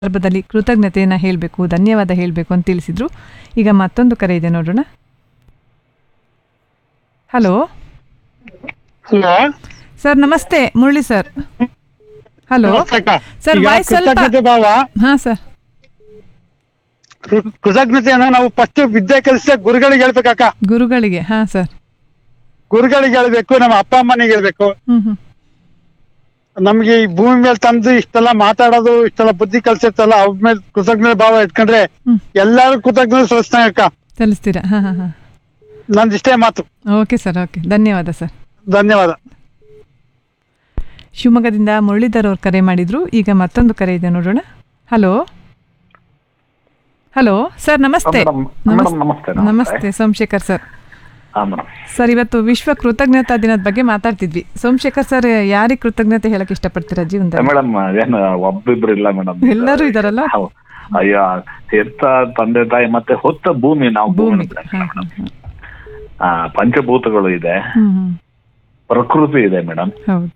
ಸಂದರ್ಭದಲ್ಲಿ ಕೃತಜ್ಞತೆಯನ್ನು ಹೇಳಬೇಕು ಧನ್ಯವಾದ ಹೇಳಬೇಕು ಅಂತ ತಿಳಿಸಿದ್ರು ಈಗ ಮತ್ತೊಂದು ಕರೆ ಇದೆ ನೋಡೋಣ ಹಲೋ ಹಲೋ ಸರ್ ನಮಸ್ತೆ ಮುರಳಿ ಸರ್ ಹಲೋ ನಮಸ್ತೆ ಅಕ್ಕ. ಸರ್, ಈಗ ವಾಯ್ಸ್ ಸ್ವಲ್ಪ- ಕೃತಜ್ಞತೆ ಭಾವ ಹಾಂ ಸರ್ ಕೃ- ಕೃತಜ್ಞತೆಯನ್ನ ನಾವು ಫಸ್ಟ್ ವಿದ್ಯೆ ಕಲಿಸಿದ ಗುರುಗಳಿಗೆ ಹೇಳ್ಬೇಕಕ್ಕ ಗುರುಗಳಿಗೆ ಹಾಂ ಸರ್ ಗುರುಗಳಿಗೆ ಹೇಳ್ಬೇಕು ನಮ್ಮ ಅಪ್ಪ ಅಮ್ಮನಿಗೆ ಹೇಳ್ಬೇಕು ಹ್ಞೂ ಹ್ಞೂ ನಮ್ಗೆ ಈ ಭೂಮಿ ಮೇಲೆ ತಂದು ಇಷ್ಟೆಲ್ಲ ಮಾತಾಡೋದು ಇಷ್ಟೆಲ್ಲ ಬುದ್ಧಿ ಕಲ್ಸಿರ್ತಲ್ಲ ಅವ್ರ ಮೇಲೆ ಕೃತಜ್ಞತೆ ಭಾವ ಇಟ್ಕೊಂಡ್ರೆ ಹ್ಮ್. ಎಲ್ಲಾರು ಕೃತಜ್ಞತೆ ಸಲ್ಲಿಸ್ತಾನೆ ಅಕ್ಕ ಸಲ್ಲಿಸ್ತೀರಾ ಹಾಂ ಹಾಂ ಹಾಂ ನಂದು ಇಷ್ಟೇ ಮಾತು ಓಕೆ ಸರ್ ಓಕೆ ಧನ್ಯವಾದ ಸರ್ ಧನ್ಯವಾದ ಶಿವಮೊಗ್ಗದಿಂದ ಮುರಳೀಧರ್ ಅವ್ರು ಕರೆ ಮಾಡಿದ್ರು ಈಗ ಮತ್ತೊಂದು ಕರೆ ಇದೆ ನೋಡೋಣ ಹಲೋ ಹಲೋ ಸರ್ ನಮಸ್ತೆ ಮೇಡಮ್, ಮೇಡಮ್, ನಮಸ್ತೆ, ನಮಸ್ತೆ. ನಮಸ್ತೆ ಸೋಮಶೇಖರ್ ಸರ್ ಹಾ ಮೇಡಮ್ ಸರ್ ಇವತ್ತು ವಿಶ್ವ ಕೃತಜ್ಞತಾ ದಿನದ ಬಗ್ಗೆ ಮಾತಾಡ್ತಿದ್ವಿ ಸೋಮಶೇಖರ್ ಸರ್ ಯಾರಿಗೆ ಕೃತಜ್ಞತೆ ಹೇಳಕ್ ಇಷ್ಟಪಡ್ತೀರಾ ಜೀವನದಲ್ಲಿ ಮೇಡಮ್ ಏನು ಒಬ್ಬಿಬ್ರು ಇಲ್ಲ ಮೇಡಮ್ ಎಲ್ಲರೂ ಇದಾರಲ್ಲ ಅಯ್ಯ ಹೆತ್ತ ತಂದೆ ತಾಯಿ ಮತ್ತೆ ಹೊತ್ತ ಭೂಮಿ ನಾವು ಭೂಮಿ ಭೂಮಿ ಹಾ, ಹಾ, ಹಾ. ಆ, ಪಂಚಭೂತಗಳು ಇದೆ ಹ್ಮ್ ಹ್ಮ್ ಪ್ರಕೃತಿ ಇದೆ ಮೇಡಮ್ ಹೌದು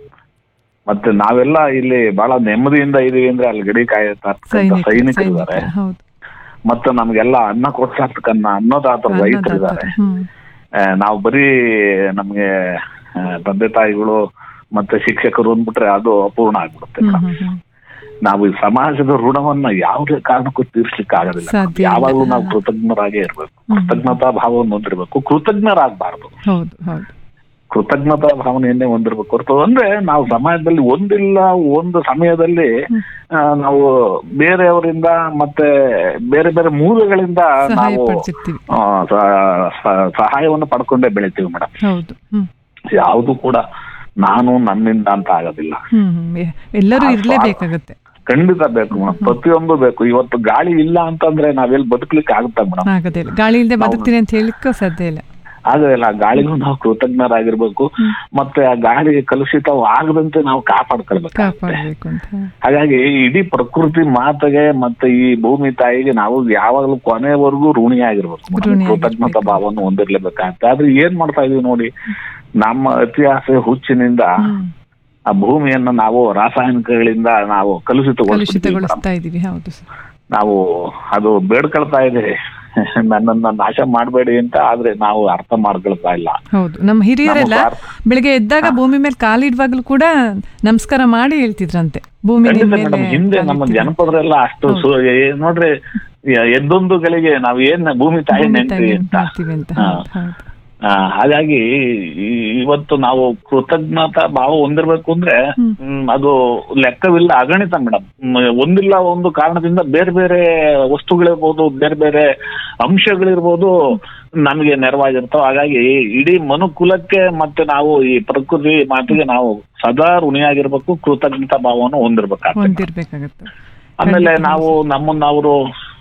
ಮತ್ತೆ ನಾವೆಲ್ಲ ಇಲ್ಲಿ ಬಹಳ ನೆಮ್ಮದಿಯಿಂದ ಇದೀವಿ ಅಂದ್ರೆ ಅಲ್ಲಿ ಗಡಿ ಕಾಯುತ್ತಾ ಸೈನಿಕ ಸೈನಿಕರಿದ್ದಾರೆ ಸೈನಿಕ ಹೌದು ಮತ್ತೆ ನಮ್ಗೆಲ್ಲ ಅನ್ನ ಕೊಡ್ಸಾಕನ್ನ ಅನ್ನದಾತರು ರೈತರಿದ್ದಾರೆ ಅನ್ನದಾತರು. ಹ್ಮ್ ಆ, ನಾವು ಬರೀ ನಮ್ಗೆ ಆ, ತಂದೆ ತಾಯಿಗಳು ಮತ್ತೆ ಶಿಕ್ಷಕರು ಅಂದ್ಬಿಟ್ರೆ ಅದು ಅಪೂರ್ಣ ಆಗ್ಬಿಡುತ್ತೆ ಹ್ಮ್ ಮೇಡಮ್ ಹ್ಮ್ ಹ್ಮ್ ನಾವು ಈ ಸಮಾಜದ ಋಣವನ್ನ ಯಾವುದೇ ಕಾರಣಕ್ಕೂ ತೀರ್ಸ್ಲಿಕ್ಕೆ ಆಗೋದಿಲ್ಲ ಸಾಧ್ಯ ಇಲ್ಲ. ಯಾವಾಗಲೂ ನಾವು ಕೃತಜ್ಞರಾಗೇ ಇರ್ಬೇಕು ಕೃತಜ್ಞತಾ ಭಾವವನ್ನು ಹೊಂದಿರ್ಬೇಕು ಕೃತಜ್ಞರಾಗಬಾರ್ದು ಹೌದು ಹೌದು ಕೃತಜ್ಞತಾ ಭಾವನೆಯನ್ನೇ ಹೊಂದಿರ್ಬೇಕು ಹೊರತು ಅಂದ್ರೆ ನಾವು ಸಮಾಜದಲ್ಲಿ ಒಂದಿಲ್ಲ ಒಂದು ಸಮಯದಲ್ಲಿ ಆ, ನಾವು ಬೇರೆಯವರಿಂದ ಮತ್ತೆ ಬೇರೆ ಬೇರೆ ಮೂಲಗಳಿಂದ ಸಹಾಯ ನಾವು ಪಡ್ಸಿರ್ತೀವಿ ಆ, ಸ- ಸ- ಸಹಾಯವನ್ನು ಪಡ್ಕೊಂಡೇ ಬೆಳಿತೀವಿ ಮೇಡಮ್ ಹೌದು ಹ್ಮ್ ಯಾವುದು ಕೂಡ ನಾನು ನನ್ನಿಂದ ಅಂತ ಆಗೋದಿಲ್ಲ ಹ್ಮ್ ಹ್ಮ್ ಎ- ಎಲ್ಲರೂ ಆ ಇರ್ಲೇಬೇಕಾಗತ್ತೆ ಖಂಡಿತ ಬೇಕು ಮೇಡಮ್ ಪ್ರತಿಯೊಂದು ಬೇಕು ಇವತ್ತು ಗಾಳಿ ಇಲ್ಲ ಅಂತಂದ್ರೆ ನಾವೆಲ್ಲಿ ಬದುಕಲಿಕ್ಕೆ ಆಗುತ್ತಾ ಮೇಡಮ್ ಆಗದೇ ಇಲ್ಲ ಗಾಳಿ ಇಲ್ಲದೆ ಬದುಕ್ತೀನಿ ಅಂತ ಹೇಳಿಕ್ಕೂ ಸಾಧ್ಯ ಇಲ್ಲ ಆಗೋದಿಲ್ಲ ಆ ಗಾಳಿಗೂ ನಾವು ಕೃತಜ್ಞರಾಗಿರ್ಬೇಕು ಮತ್ತೆ ಆ ಗಾಳಿ ಕಲುಷಿತ ಆಗದಂತೆ ನಾವು ಕಾಪಾಡ್ಕೊಳ್ಬೇಕು ಕಾಪಾಡಬೇಕು ಅಂತ ಹಾಗಾಗಿ ಇಡೀ ಪ್ರಕೃತಿ ಮಾತೆಗೆ ಮತ್ತೆ ಈ ಭೂಮಿ ತಾಯಿಗೆ ನಾವು ಯಾವಾಗಲೂ ಕೊನೆವರೆಗೂ ಋಣಿಯಾಗಿರ್ಬೇಕು madam. ಋಣಿಯಾಗಿರ್ಬೇಕು. ಕೃತಜ್ಞತಾ ಭಾವವನ್ನು ಹೊಂದಿರ್ಲೇಬೇಕಾಗ್ತದೆ ಆದ್ರೆ ಏನ್ ಮಾಡ್ತಾ ಇದೀವಿ ನೋಡಿ ನಮ್ಮ ಅತಿಯಾಸೆ ಹುಚ್ಚಿನಿಂದ ಹ್ಮ್ ಆ ಭೂಮಿಯನ್ನ ನಾವು ರಾಸಾಯನಿಕಗಳಿಂದ ನಾವು ಕಲುಷಿತಗೊಳಿಸ್ಬಿಡ್ತೀವಿ madam. ಕಲುಷಿತಗೊಳಿಸ್ತಾ ಇದೀವಿ ಹೌದು ಸರ್ ನಾವು ಅದು ಬೇಡ್ಕೊಳ್ತಾ ಇದೆ ನನ್ನನ್ನ ನಾಶ ಮಾಡಬೇಡಿ ಅಂತ ಆದ್ರೆ ನಾವು ಅರ್ಥ ಮಾಡ್ಕೊಳ್ತಾ ಇಲ್ಲ ಹೌದು ನಮ್ಮ ಹಿರಿಯರೆಲ್ಲ ನಮ್ಮ ಭಾರತ- ಬೆಳಿಗ್ಗೆ ಎದ್ದಾಗ ಭೂಮಿ ಮೇಲೆ ಕಾಲಿಡುವಾಗಲೂ ಕೂಡ ನಮಸ್ಕಾರ ಮಾಡಿ ಹೇಳ್ತಿದ್ರಂತೆ ಭೂಮಿ ಖಂಡಿತ ನಿಮ್ ಮೇಡಮ್ ಮೇಲೆ ಹಿಂದೆ ನಮ್ಮ ಕಾಲಿಟ್ಟಿದೆ. ಜನಪದರೆಲ್ಲ ಅಷ್ಟು ಸು- ಏ- ನೋಡ್ರಿ ಯ- ಎದ್ದೊಂದು ಗಳಿಗೆ ನಾವ್ ಏನ್ ಭೂಮಿ ತಾಯಿ ಭೂಮಿ ನೆನ್ವಿ ತಾಯಿ ಅಂತ ಮಾಡ್ತೀವಿ ಅಂತ ಹಾ. ಹೌದು, ಹೌದು. ಆ, ಹಾಗಾಗಿ ಈ- ಇವತ್ತು ನಾವು ಕೃತಜ್ಞತಾ ಭಾವ ಹೊಂದಿರ್ಬೇಕು ಅಂದ್ರೆ ಹ್ಮ್, ಅದು ಲೆಕ್ಕವಿಲ್ಲ ಅಗಣಿತ ಮೇಡಮ್ ಒಂದಿಲ್ಲ ಒಂದು ಕಾರಣದಿಂದ ಬೇರೆ ಬೇರೆ ವಸ್ತುಗಳಿರ್ಬೋದು ಬೇರೆ ಬೇರೆ ಅಂಶಗಳಿರ್ಬೋದು ನಮಗೆ ನೆರವಾಗಿರ್ತಾವ ಹಾಗಾಗಿ ಇಡೀ ಮನುಕುಲಕ್ಕೆ ಮತ್ತೆ ನಾವು ಈ ಪ್ರಕೃತಿ ಮಾತಿಗೆ ನಾವು ಸದಾ ಋಣಿಯಾಗಿರ್ಬೇಕು ಕೃತಜ್ಞತಾ ಭಾವವನ್ನು ಹೊಂದಿರ್ಬೇಕಾಗ್ತದೆ ಹೊಂದಿರ್ಬೇಕಾಗತ್ತೆ ಆಮೇಲೆ ನಾವು ನಮ್ಮನ್ನ ಅವರು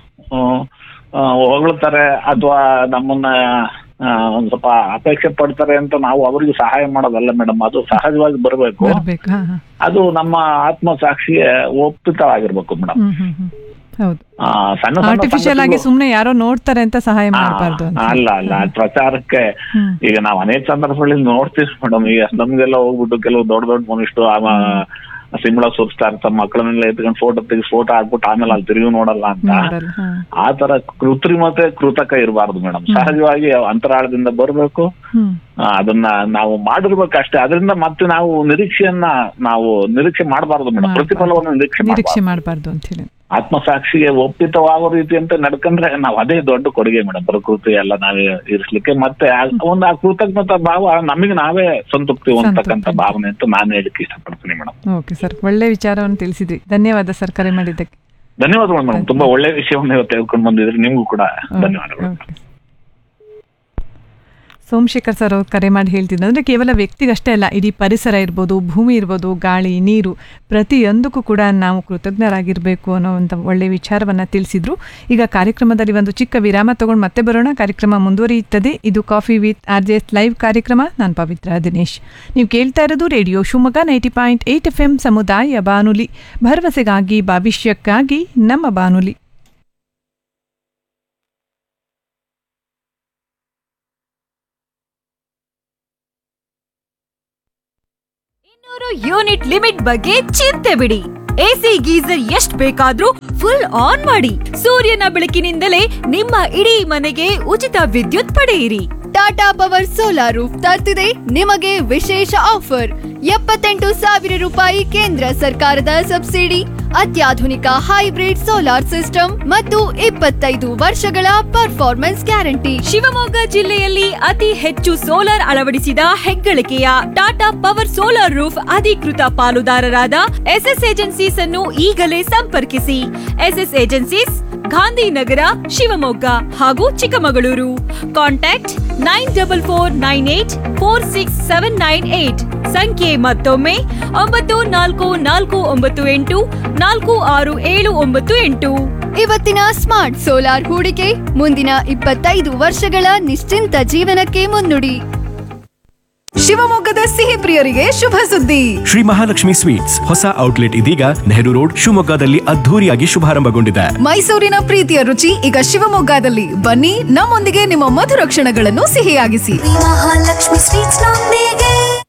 ಹೊಗಳ್ತಾರೆ ಅಥವಾ ನಮ್ಮನ್ನ ಆ, ಒಂದ್ ಸ್ವಲ್ಪ ಅಪೇಕ್ಷೆ ಪಡ್ತಾರೆ ಅಂತ ನಾವು ಅವರಿಗೆ ಸಹಾಯ ಮಾಡೋದಲ್ಲ ಮೇಡಮ್ ಅದು ಸಹಜವಾಗಿ ಬರಬೇಕು ಬರ್ಬೇಕು ಹಾ ಹಾ ಅದು ನಮ್ಮ ಆತ್ಮಸಾಕ್ಷಿಗೆ ಒಪ್ಪಿತವಾಗಿರ್ಬೇಕು ಮೇಡಮ್ ಹ್ಮ್ ಹ್ಮ್ ಹ್ಮ್ ಹೌದು ಸಣ್ಣ ಸಣ್ಣ ಆರ್ಟಿಫಿಷಿಯಲ್ ಆಗಿ ಸಂಗತಿಗಳು- ಸುಮ್ನೆ ಯಾರೋ ನೋಡ್ತಾರೆ ಅಂತ ಸಹಾಯ ಆ, ಮಾಡಬಾರ್ದು ಅಂತ ಅಲ್ಲ ಅಲ್ಲ ಅದ್ ಪ್ರಚಾರಕ್ಕೆ ಹ್ಮ್. ಈಗ ನಾವು ಅನೇಕ ಸಂದರ್ಭಗಳಲ್ಲಿ ನೋಡ್ತೀವಿ ಮೇಡಮ್ ಈಗ ನಮ್ಗೆಲ್ಲ ಹೋಗ್ಬಿಟ್ಟು ಕೆಲವು ದೊಡ್ಡ ದೊಡ್ಡ ಮನುಷ್ಯರು ಸಿಂಬಳ ಸುರಿಸ್ತಾ ಇರ್ತಾರೆ ಮಕ್ಕಳನ್ನೆಲ್ಲ ಎತ್ಕೊಂಡು ಫೋಟೋ ತೆಗಿ ಫೋಟೋ ಹಾಕ್ಬಿಟ್ಟು ಆಮೇಲೆ ಅಲ್ಲಿ ತಿರುಗಿ ನೋಡಲ್ಲ ಅಂತ ನೋಡಲ್ಲ ಹಾ ಆ ತರ ಕೃತ್ರಿಮತೆ ಕೃತಕ ಇರಬಾರ್ದು ಮೇಡಮ್ ಸಹಜವಾಗಿ ಅಂತರಾಳದಿಂದ ಬರಬೇಕು ಹ್ಮ್ ಅದನ್ನ ನಾವು ಮಾಡಿರ್ಬೇಕಷ್ಟೇ ಅದರಿಂದ ಮತ್ತೆ ನಾವು ನಿರೀಕ್ಷೆಯನ್ನ ನಾವು ನಿರೀಕ್ಷೆ ಮಾಡಬಾರ್ದು ಮೇಡಮ್ ಮಾಡ್ಬಾರ್ದು. ಪ್ರತಿಫಲವನ್ನು ನಿರೀಕ್ಷೆ ನಿರೀಕ್ಷೆ ಮಾಡಬಾರ್ದು ಮಾಡಬಾರ್ದು ಅಂತ ಹೇಳಿ ಆತ್ಮಸಾಕ್ಷಿಗೆ ಒಪ್ಪಿತವಾಗೋ ರೀತಿ ಅಂತ ನಡ್ಕೊಂಡ್ರೆ ನಾವು ಅದೇ ದೊಡ್ಡ ಕೊಡುಗೆ ಮೇಡಮ್ ಪ್ರಕೃತಿ ಎಲ್ಲ ನಾವೇ ಇರಿಸ್ಲಿಕ್ಕೆ ಮತ್ತೆ ಆ- ಒಂದು ಆ ಕೃತಜ್ಞತಾ ಭಾವ ನಮಗೆ ನಾವೇ ಸಂತೃಪ್ತಿ ಹೊಂದತಕ್ಕಂತ ಸಂತೃಪ್ತಿ. ಭಾವನೆ ಅಂತ ನಾನು ಹೇಳಿಕ್ಕೆ ಇಷ್ಟಪಡ್ತೀನಿ ಮೇಡಮ್ ಓಕೆ ಸರ್ ಒಳ್ಳೆ ವಿಚಾರವನ್ನು ತಿಳಿಸಿದ್ರಿ ಧನ್ಯವಾದ ಸರ್ ಕರೆ ಮಾಡಿದ್ದಕ್ಕೆ ಧನ್ಯವಾದಗಳು ಮೇಡಮ್ ತುಂಬಾ ಒಳ್ಳೆ ವಿಷಯವನ್ನು ಇವತ್ತು ತೆಗೆದುಕೊಂಡು ಬಂದಿದ್ರಿ ನಿಮ್ಗೂ ಕೂಡ ಧನ್ಯವಾದಗಳು ಓಕೆ. ಸೋಮಶೇಖರ್ ಸರ್ ಅವ್ರು ಕರೆ ಮಾಡಿ ಹೇಳ್ತಿದ್ರು ಅಂದರೆ ಕೇವಲ ವ್ಯಕ್ತಿಗಷ್ಟೇ ಅಲ್ಲ ಇಡೀ ಪರಿಸರ ಇರ್ಬೋದು ಭೂಮಿ ಇರ್ಬೋದು ಗಾಳಿ ನೀರು ಪ್ರತಿಯೊಂದಕ್ಕೂ ಕೂಡ ನಾವು ಕೃತಜ್ಞರಾಗಿರಬೇಕು ಅನ್ನೋ ಒಂದು ಒಳ್ಳೆಯ ವಿಚಾರವನ್ನು ತಿಳಿಸಿದ್ರು ಈಗ ಕಾರ್ಯಕ್ರಮದಲ್ಲಿ ಒಂದು ಚಿಕ್ಕ ವಿರಾಮ ತಗೊಂಡು ಮತ್ತೆ ಬರೋಣ ಕಾರ್ಯಕ್ರಮ ಮುಂದುವರಿಯುತ್ತದೆ ಇದು coffee with R J S live ಕಾರ್ಯಕ್ರಮ ನಾನು ಪವಿತ್ರ ದಿನೇಶ್ ನೀವು ಕೇಳ್ತಾ ಇರೋದು radio Shivamogga ninety point eight F M ಸಮುದಾಯ ಬಾನುಲಿ ಭರವಸೆಗಾಗಿ ಭವಿಷ್ಯಕ್ಕಾಗಿ ನಮ್ಮ ಬಾನುಲಿ ಇನ್ನೂರು ಯೂನಿಟ್ ಲಿಮಿಟ್ ಬಗ್ಗೆ ಚಿಂತೆ ಬಿಡಿ ಎಸಿ ಗೀಸರ್ ಎಷ್ಟ್ ಬೇಕಾದ್ರೂ ಫುಲ್ ಆನ್ ಮಾಡಿ ಸೂರ್ಯನ ಬೆಳಕಿನಿಂದಲೇ ನಿಮ್ಮ ಇಡೀ ಮನೆಗೆ ಉಚಿತ ವಿದ್ಯುತ್ ಪಡೆಯಿರಿ ಟಾಟಾ ಪವರ್ ಸೋಲಾರ್ ರೂಫ್ ತರ್ತಿದೆ ನಿಮಗೆ ವಿಶೇಷ ಆಫರ್ ಎಪ್ಪತ್ತೆಂಟು ಸಾವಿರ ರೂಪಾಯಿ ಕೇಂದ್ರ ಸರ್ಕಾರದ ಸಬ್ಸಿಡಿ ಅತ್ಯಾಧುನಿಕ ಹೈಬ್ರಿಡ್ ಸೋಲಾರ್ ಸಿಸ್ಟಮ್ ಮತ್ತು ಇಪ್ಪತ್ತೈದು ವರ್ಷಗಳ ಪರ್ಫಾರ್ಮೆನ್ಸ್ ಗ್ಯಾರಂಟಿ ಶಿವಮೊಗ್ಗ ಜಿಲ್ಲೆಯಲ್ಲಿ ಅತಿ ಹೆಚ್ಚು ಸೋಲಾರ್ ಅಳವಡಿಸಿದ ಹೆಗ್ಗಳಿಕೆಯ ಟಾಟಾ ಪವರ್ ಸೋಲಾರ್ ರೂಫ್ ಅಧಿಕೃತ ಪಾಲುದಾರರಾದ ಎಸ್ಎಸ್ ಏಜೆನ್ಸೀಸ್ ಅನ್ನು ಈಗಲೇ ಸಂಪರ್ಕಿಸಿ ಎಸ್ಎಸ್ ಏಜೆನ್ಸೀಸ್ ಗಾಂಧಿನಗರ ಶಿವಮೊಗ್ಗ ಹಾಗೂ Chikkamagaluru contact nine double four nine eight four six seven nine eight ಸಂಖ್ಯೆ ಮತ್ತೊಮ್ಮೆ ಒಂಬತ್ತು ನಾಲ್ಕು ನಾಲ್ಕು ಒಂಬತ್ತು ಎಂಟು ನಾಲ್ಕು ಆರು ಏಳು ಒಂಬತ್ತು ಎಂಟು ಇವತ್ತಿನ ಸ್ಮಾರ್ಟ್ ಸೋಲಾರ್ ಹೂಡಿಕೆ ಮುಂದಿನ ಇಪ್ಪತ್ತೈದು ವರ್ಷಗಳ ನಿಶ್ಚಿಂತ ಜೀವನಕ್ಕೆ ಮುನ್ನುಡಿ ಶಿವಮೊಗ್ಗದ ಸಿಹಿ ಪ್ರಿಯರಿಗೆ ಶುಭ ಸುದ್ದಿ ಶ್ರೀ ಮಹಾಲಕ್ಷ್ಮಿ ಸ್ವೀಟ್ಸ್ ಹೊಸ ಔಟ್ಲೆಟ್ ಇದೀಗ ನೆಹರು ರೋಡ್ ಶಿವಮೊಗ್ಗದಲ್ಲಿ ಅದ್ಧೂರಿಯಾಗಿ ಶುಭಾರಂಭಗೊಂಡಿದೆ ಮೈಸೂರಿನ ಪ್ರೀತಿಯ ರುಚಿ ಈಗ ಶಿವಮೊಗ್ಗದಲ್ಲಿ ಬನ್ನಿ ನಮ್ಮೊಂದಿಗೆ ನಿಮ್ಮ ಮಧುರ ಕ್ಷಣಗಳನ್ನು ಸಿಹಿಯಾಗಿಸಿ महालक्ष्मी स्वीट्स नंदिगे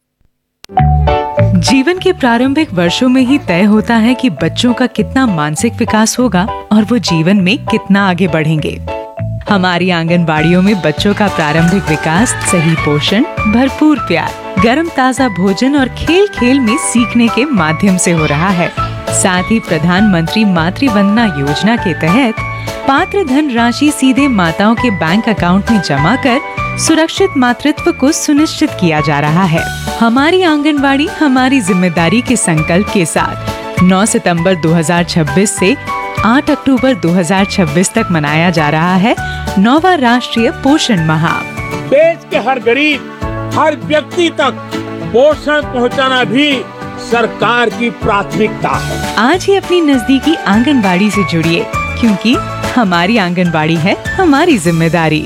जीवन के प्रारंभिक वर्षों में ही तय होता है कि बच्चों का कितना मानसिक विकास होगा और वो जीवन में कितना आगे बढ़ेंगे हमारी आंगनबाड़ियों में बच्चों का प्रारंभिक विकास सही पोषण भरपूर प्यार गर्म ताजा भोजन और खेल खेल में सीखने के माध्यम से हो रहा है साथ ही प्रधानमंत्री मातृ वंदना योजना के तहत पात्र धन राशि सीधे माताओं के बैंक अकाउंट में जमा कर सुरक्षित मातृत्व को सुनिश्चित किया जा रहा है हमारी आंगनबाड़ी हमारी जिम्मेदारी के संकल्प के साथ 9 सितंबर 2026 से 8 अक्टूबर 2026 तक मनाया जा रहा है नौवा राष्ट्रीय पोषण माह देश के हर गरीब हर व्यक्ति तक पोषण पहुंचाना भी सरकार की प्राथमिकता है आज ही अपनी नजदीकी आंगनबाड़ी से जुड़िए क्योंकि हमारी आंगनबाड़ी है हमारी जिम्मेदारी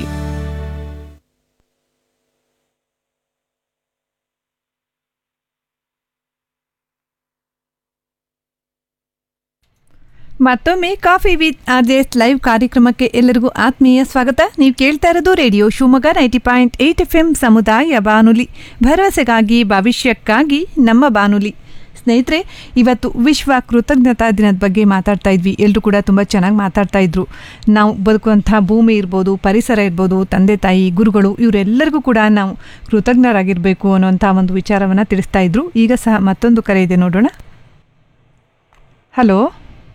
ಮತ್ತೊಮ್ಮೆ ಕಾಫಿ ವಿತ್ ಆರ್ಜೆಸ್ ಲೈವ್ ಕಾರ್ಯಕ್ರಮಕ್ಕೆ ಎಲ್ಲರಿಗೂ ಆತ್ಮೀಯ ಸ್ವಾಗತ ನೀವು ಕೇಳ್ತಾ ಇರೋದು radio Shivamogga ninety point eight F M ಸಮುದಾಯ ಬಾನುಲಿ ಭರವಸೆಗಾಗಿ ಭವಿಷ್ಯಕ್ಕಾಗಿ ನಮ್ಮ ಬಾನುಲಿ ಸ್ನೇಹಿತರೆ ಇವತ್ತು ವಿಶ್ವ ಕೃತಜ್ಞತಾ ದಿನದ ಬಗ್ಗೆ ಮಾತಾಡ್ತಾ ಇದ್ವಿ ಎಲ್ಲರೂ ಕೂಡ ತುಂಬ ಚೆನ್ನಾಗಿ ಮಾತಾಡ್ತಾ ಇದ್ರು ನಾವು ಬದುಕುವಂಥ ಭೂಮಿ ಇರ್ಬೋದು ಪರಿಸರ ಇರ್ಬೋದು ತಂದೆ ತಾಯಿ ಗುರುಗಳು ಇವರೆಲ್ಲರಿಗೂ ಕೂಡ ನಾವು ಕೃತಜ್ಞರಾಗಿರಬೇಕು ಅನ್ನೋಂಥ ಒಂದು ವಿಚಾರವನ್ನು ತಿಳಿಸ್ತಾ ಇದ್ರು ಈಗ ಸಹ ಮತ್ತೊಂದು ಕರೆ ಇದೆ ನೋಡೋಣ ಹಲೋ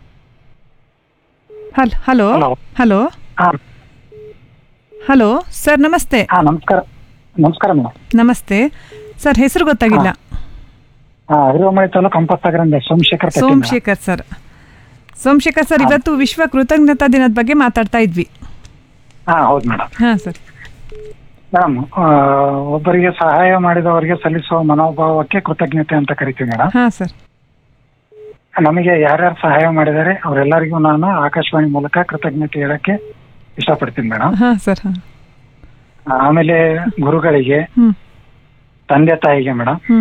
ಹಲ್ ಹಲೋ Hello. ಹಲೋ ಹಾ ಹಲೋ ಸರ್ ನಮಸ್ತೆ ಹಾ ನಮಸ್ಕಾರ ನಮಸ್ಕಾರ ಮೇಡಮ್ ನಮಸ್ತೆ ಸರ್ ಹೆಸರು ಗೊತ್ತಾಗಿಲ್ಲ ಹಾ ಹಿರುವಮಳಿ ತಾಲೂಕು ಕಂಪತ್ತಾಗರಿಂದ ಸೋಮಶೇಖರ್ ಪಟ್ಟಿ madam. Somashekar sir Somashekar sir ಇವತ್ತು ವಿಶ್ವ ಕೃತಜ್ಞತಾ ದಿನದ ಬಗ್ಗೆ ಮಾತಾಡ್ತಾ ಇದ್ವಿ ಹಾ ಹೌದು ಮೇಡಮ್ ಹಾಂ ಸರ್ ಮೇಡಮ್ ಆ, ಒಬ್ಬರಿಗೆ ಸಹಾಯ ಮಾಡಿದವರಿಗೆ ಸಲ್ಲಿಸುವ ಮನೋಭಾವಕ್ಕೆ ಕೃತಜ್ಞತೆ ಅಂತ ಕರಿತೀವಿ ಮೇಡಮ್ ಹಾಂ ಸರ್ ನಮಗೆ ಯಾರ್ಯಾರು ಸಹಾಯ ಮಾಡಿದ್ದಾರೆ ಅವರೆಲ್ಲರಿಗೂ ನಾನು ಆಕಾಶವಾಣಿ ಮೂಲಕ ಕೃತಜ್ಞತೆ ಹೇಳಕ್ಕೆ ಇಷ್ಟಪಡ್ತೀನಿ ಮೇಡಮ್ ಹಾಂ ಸರ್ ಹಾಂ ಆಮೇಲೆ ಗುರುಗಳಿಗೆ ಹ್ಞೂ ತಂದೆ ತಾಯಿಗೆ ಮೇಡಮ್ ಹ್ಞೂ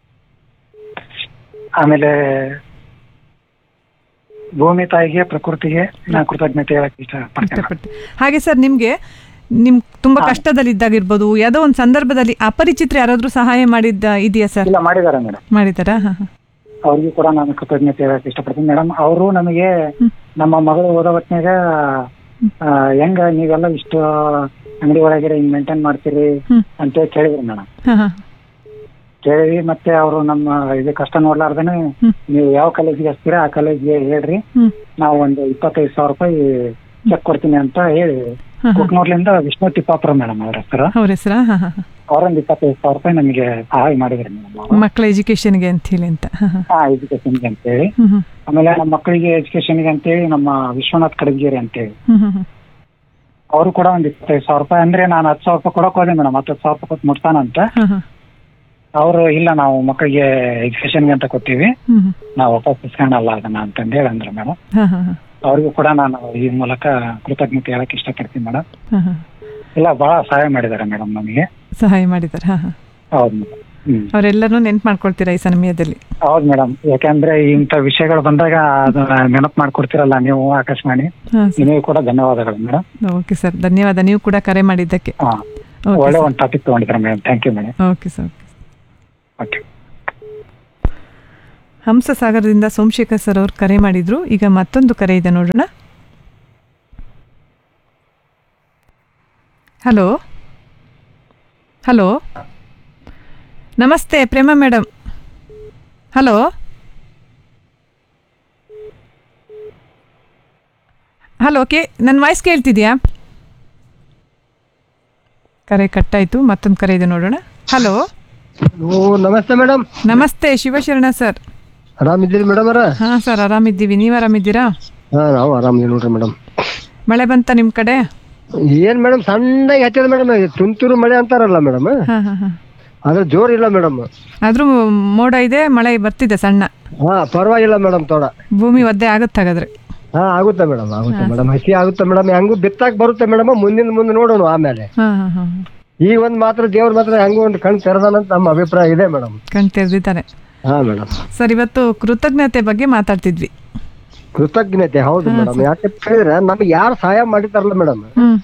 ಆಮೇಲೆ ಭೂಮಿ ತಾಯಿಗೆ ಪ್ರಕೃತಿಗೆ ನಾ ಕೃತಜ್ಞತೆ ಹೇಳಕ್ಕೆ ಇಷ್ಟಪಡ್ತೀನಿ ಮೇಡಮ್. ಇಷ್ಟಪಡ್ತೀನಿ ಹಾಗೆ ಸರ್ ನಿಮಗೆ ನಿಮ್ ತುಂಬ ಕಷ್ಟದಲ್ಲಿದ್ದಾಗಿರ್ಬೋದು ಯಾವುದೋ ಒಂದು ಸಂದರ್ಭದಲ್ಲಿ ಅಪರಿಚಿತರು ಯಾರಾದರೂ ಸಹಾಯ ಮಾಡಿದ್ದ ಇದೆಯಾ ಸರ್ ಇಲ್ಲ ಮಾಡಿದ್ದಾರೆ ಮೇಡಮ್ ಮಾಡಿದ್ದಾರಾ ಹಾಂ ಹಾಂ ಅವ್ರಿಗೂ ಕೂಡ ನಾನು ಕೃತಜ್ಞತೆ ಹೇಳಕ್ ಇಷ್ಟಪಡ್ತೀನಿ ಮೇಡಮ್ ಅವರು ನಮಗೆ ನಮ್ಮ ಮಗಳು ಓದೋ ಹೊತ್ನ್ಯಾಗ ಆ, ಹೆಂಗ ನೀವೆಲ್ಲ ಇಷ್ಟು ಅಂಗಡಿ ಒಳಗಡೆ ಹಿಂಗ್ ಮೇಂಟೈನ್ ಮಾಡ್ತೀರಿ ಹ್ಮ್. ಅಂತ ಕೇಳಿದ್ರು ಮೇಡಮ್ ಹಾಂ ಹಾಂ ಕೇಳಿ ಮತ್ತೆ ಅವರು ನಮ್ಮ ಇದು ಕಷ್ಟ ನೋಡ್ಲಾರ್ದೇನೆ ನೀವು ಯಾವ ಕಾಲೇಜಿಗೆ ಹಚ್ತೀರಾ ಆ ಕಾಲೇಜ್ಗೆ ಹೇಳ್ರಿ ಹ್ಞೂ ನಾವು ಒಂದು ಇಪ್ಪತ್ತೈದು ಸಾವಿರ ರೂಪಾಯಿ ಚೆಕ್ ಕೊಡ್ತೀನಿ ಅಂತ ಹೇಳಿ ಹಾ, ಹಾ. ಕುಕ್ನೂರ್ಲಿಂದ ವಿಷ್ಣು ತಿಪ್ಪಾಪುರ ಮೇಡಮ್ ಅವ್ರ ಹೆಸರು ಅವ್ರ ಹೆಸರಾ ಹಾಂ ಹಾಂ ಹಾಂ ಅವರೊಂದು ಇಪ್ಪತ್ತೈದು ಸಾವಿರ ರೂಪಾಯಿ ನಮಗೆ ಸಹಾಯ ಮಾಡಿದ್ರು ಮೇಡಮ್ ಮಕ್ಕಳ ಎಜುಕೇಷನ್ಗೆ ಅಂತ ಹೇಳಿ ಅಂತ ಹಾಂ ಹಾಂ ಹಾ ಎಜುಕೇಶನ್ಗೆ ಅಂತೇಳಿ ಹ್ಞೂ ಹ್ಞೂ ಆಮೇಲೆ ನಮ್ಮ ಮಕ್ಕಳಿಗೆ ಎಜುಕೇಶನ್ಗೆ ಅಂತೇಳಿ ನಮ್ಮ ವಿಶ್ವನಾಥ್ ಕಡಗೇರಿ ಅಂತೇಳಿ ಹ್ಞೂ ಹ್ಞೂ ಹ್ಞೂ ಅವರು ಕೂಡ ಒಂದ್ ಇಪ್ಪತ್ತೈದು ಸಾವಿರ ರೂಪಾಯಿ ಅಂದ್ರೆ ನಾನು ಹತ್ತು ಸಾವಿರ ರೂಪಾಯಿ ಕೊಡಕ್ ಹೋದೆ ಮೇಡಮ್ ಹತ್ತು ಸಾವಿರ ರೂಪಾಯಿ ಕೊಟ್ಟು ಮುಟ್ತಾನಂತ ಹಾಂ ಹಾಂ ಅವರು ಇಲ್ಲ ನಾವು ಮಕ್ಕಳಿಗೆ ಎಜುಕೇಶನ್ಗೆ ಅಂತ ಕೊಡ್ತೀವಿ ಹ್ಞೂ ಹ್ಞೂ ನಾವು ವಾಪಸ್ ಇಸ್ಕೊಳಲ್ಲ ಅದನ್ನ ಅಂತಂದು ಹೇಳಿ ಅಂದ್ರೆ ಮೇಡಮ್ ಹಾಂ ಹಾಂ ಹಾಂ ಅವ್ರಿಗೂ ಕೂಡ ನಾನು ಈ ಮೂಲಕ ಕೃತಜ್ಞತೆ ಹೇಳಕ್ ಇಷ್ಟಪಡ್ತೀನಿ ಮೇಡಮ್ ಹಾಂ ಹಾಂ ಇಲ್ಲ ಬಹಳ ಸಹಾಯ ಮಾಡಿದ್ದಾರೆ ಮೇಡಮ್ ನಮಗೆ ಸಹಾಯ ಮಾಡಿದ್ದಾರೆ ಹಾಂ ಹಾಂ ಹೌದು ಮೇಡಮ್ ಹ್ಮ್ ಅವರೆಲ್ಲರೂ ನೆನ್ಪು ಮಾಡ್ಕೊಳ್ತೀರಾ ಈ ಸಮಯದಲ್ಲಿ ಹೌದು ಮೇಡಮ್ ಯಾಕಂದ್ರೆ ಇಂಥ ವಿಷಯಗಳು ಬಂದಾಗ ಅದನ್ನ ನೆನಪು ಮಾಡ್ಕೊಡ್ತಿರಲ್ಲ ನೀವು ಆಕಾಶವಾಣಿ ಹಾಂ ಸರ್ ನಿಮಗೆ ಕೂಡ ಧನ್ಯವಾದಗಳು ಮೇಡಮ್ ಓಕೆ ಸರ್ ಧನ್ಯವಾದ ನೀವು ಕೂಡ ಕರೆ ಮಾಡಿದ್ದಕ್ಕೆ ಹಾ ಓಕೆ ಒಳ್ಳೆ ಸರ್. ಒಂದು ಟಾಪಿಕ್ ತಗೊಂಡಿದ್ದಾರೆ madam thank you madam okay sir okay ಹಂಸಸಾಗರದಿಂದ ಸೋಮಶೇಖರ್ ಸರ್ ಅವ್ರು ಕರೆ ಮಾಡಿದ್ರು ಈಗ ಮತ್ತೊಂದು ಕರೆ ಇದೆ ನೋಡೋಣ ಹಲೋ ಹಲೋ ನಮಸ್ತೆ ಪ್ರೇಮ ಮೇಡಮ್ ಹಲೋ ಹಲೋ ಕೇ ನನ್ನ ವಾಯ್ಸ್ ಕೇಳ್ತಿದ್ಯಾ ಕರೆ ಕಟ್ಟಾಯಿತು ಮತ್ತೊಂದು ಕರೆ ಇದೆ ನೋಡೋಣ ಹಲೋ ಓ ನಮಸ್ತೆ ಮೇಡಮ್ ನಮಸ್ತೆ ಶಿವಶರಣ ಸರ್ ಆರಾಮಿದ್ದೀರಿ ಮೇಡಮ್ ಅವರ ಹಾ ಸರ್ ಆರಾಮಿದ್ದೀವಿ ನೀವು ಆರಾಮಿದ್ದೀರಾ ಹಾ ನಾವು ಆರಾಮಿದ್ದೀವಿ ನೋಡ್ರಿ ಮೇಡಮ್ ಮಳೆ ಬಂತ ನಿಮ್ಮ ಕಡೆ ಏನ್ ಮೇಡಮ್ ಸಣ್ಣಗೆ ಹತ್ತಿದ ಮೇಡಮ್ ತುಂತುರು ಮಳೆ ಅಂತಾರಲ್ಲ ಮೇಡಮ್ ಹಾ ಹಾ ಹಾ ಆದ್ರೆ ಜೋರ್ ಇಲ್ಲ ಮೇಡಮ್ ಆದ್ರೂ ಮೋಡ ಇದೆ ಮಳೆ ಬರ್ತಿದೆ ಸಣ್ಣ ಹಾ ಪರವಾಗಿಲ್ಲ ಮೇಡಮ್ ತೋಡ ಭೂಮಿ ಒದ್ದೆ ಆಗುತ್ತೆ ಹಾಗಾದ್ರೆ ಹಾ ಆಗುತ್ತೆ ಮೇಡಮ್ ಆಗುತ್ತೆ ಮೇಡಮ್ ಹಸಿ ಆಗುತ್ತೆ ಮೇಡಮ್ ಹೆಂಗೂ ಬಿತ್ತಾಕ್ ಬರುತ್ತೆ ಮೇಡಮ್ ಮುಂದಿನ ಮುಂದೆ ನೋಡೋಣ ಆಮೇಲೆ ಹಾ ಹಾ ಹಾ ಈಗ ಒಂದ್ ಮಾತ್ರ ದೇವ್ರ ಮಾತ್ರ ಹೆಂಗೂ ಒಂದು ಕಣ್ ತೆರೆದಾನಂತ ನಮ್ಮ ಅಭಿಪ್ರಾಯ ಇದೆ ಮೇಡಮ್ ಕಣ್ ತೆರೆದಿದ್ದಾರೆ ಹಾ ಮೇಡಮ್ ಸರ್ ಇವತ್ತು ಕೃತಜ್ಞತೆ ಬಗ್ಗೆ ಮಾತಾಡ್ತಿದ್ವಿ ಕೃತಜ್ಞತೆ ಹೌದು ಮೇಡಮ್ ಯಾಕಂತ ಹೇಳಿದ್ರೆ ನಮ್ಗೆ ಯಾರು ಸಹಾಯ ಮಾಡಿರ್ತಾರಲ್ಲ ಮೇಡಮ್ ಹ್ಮ್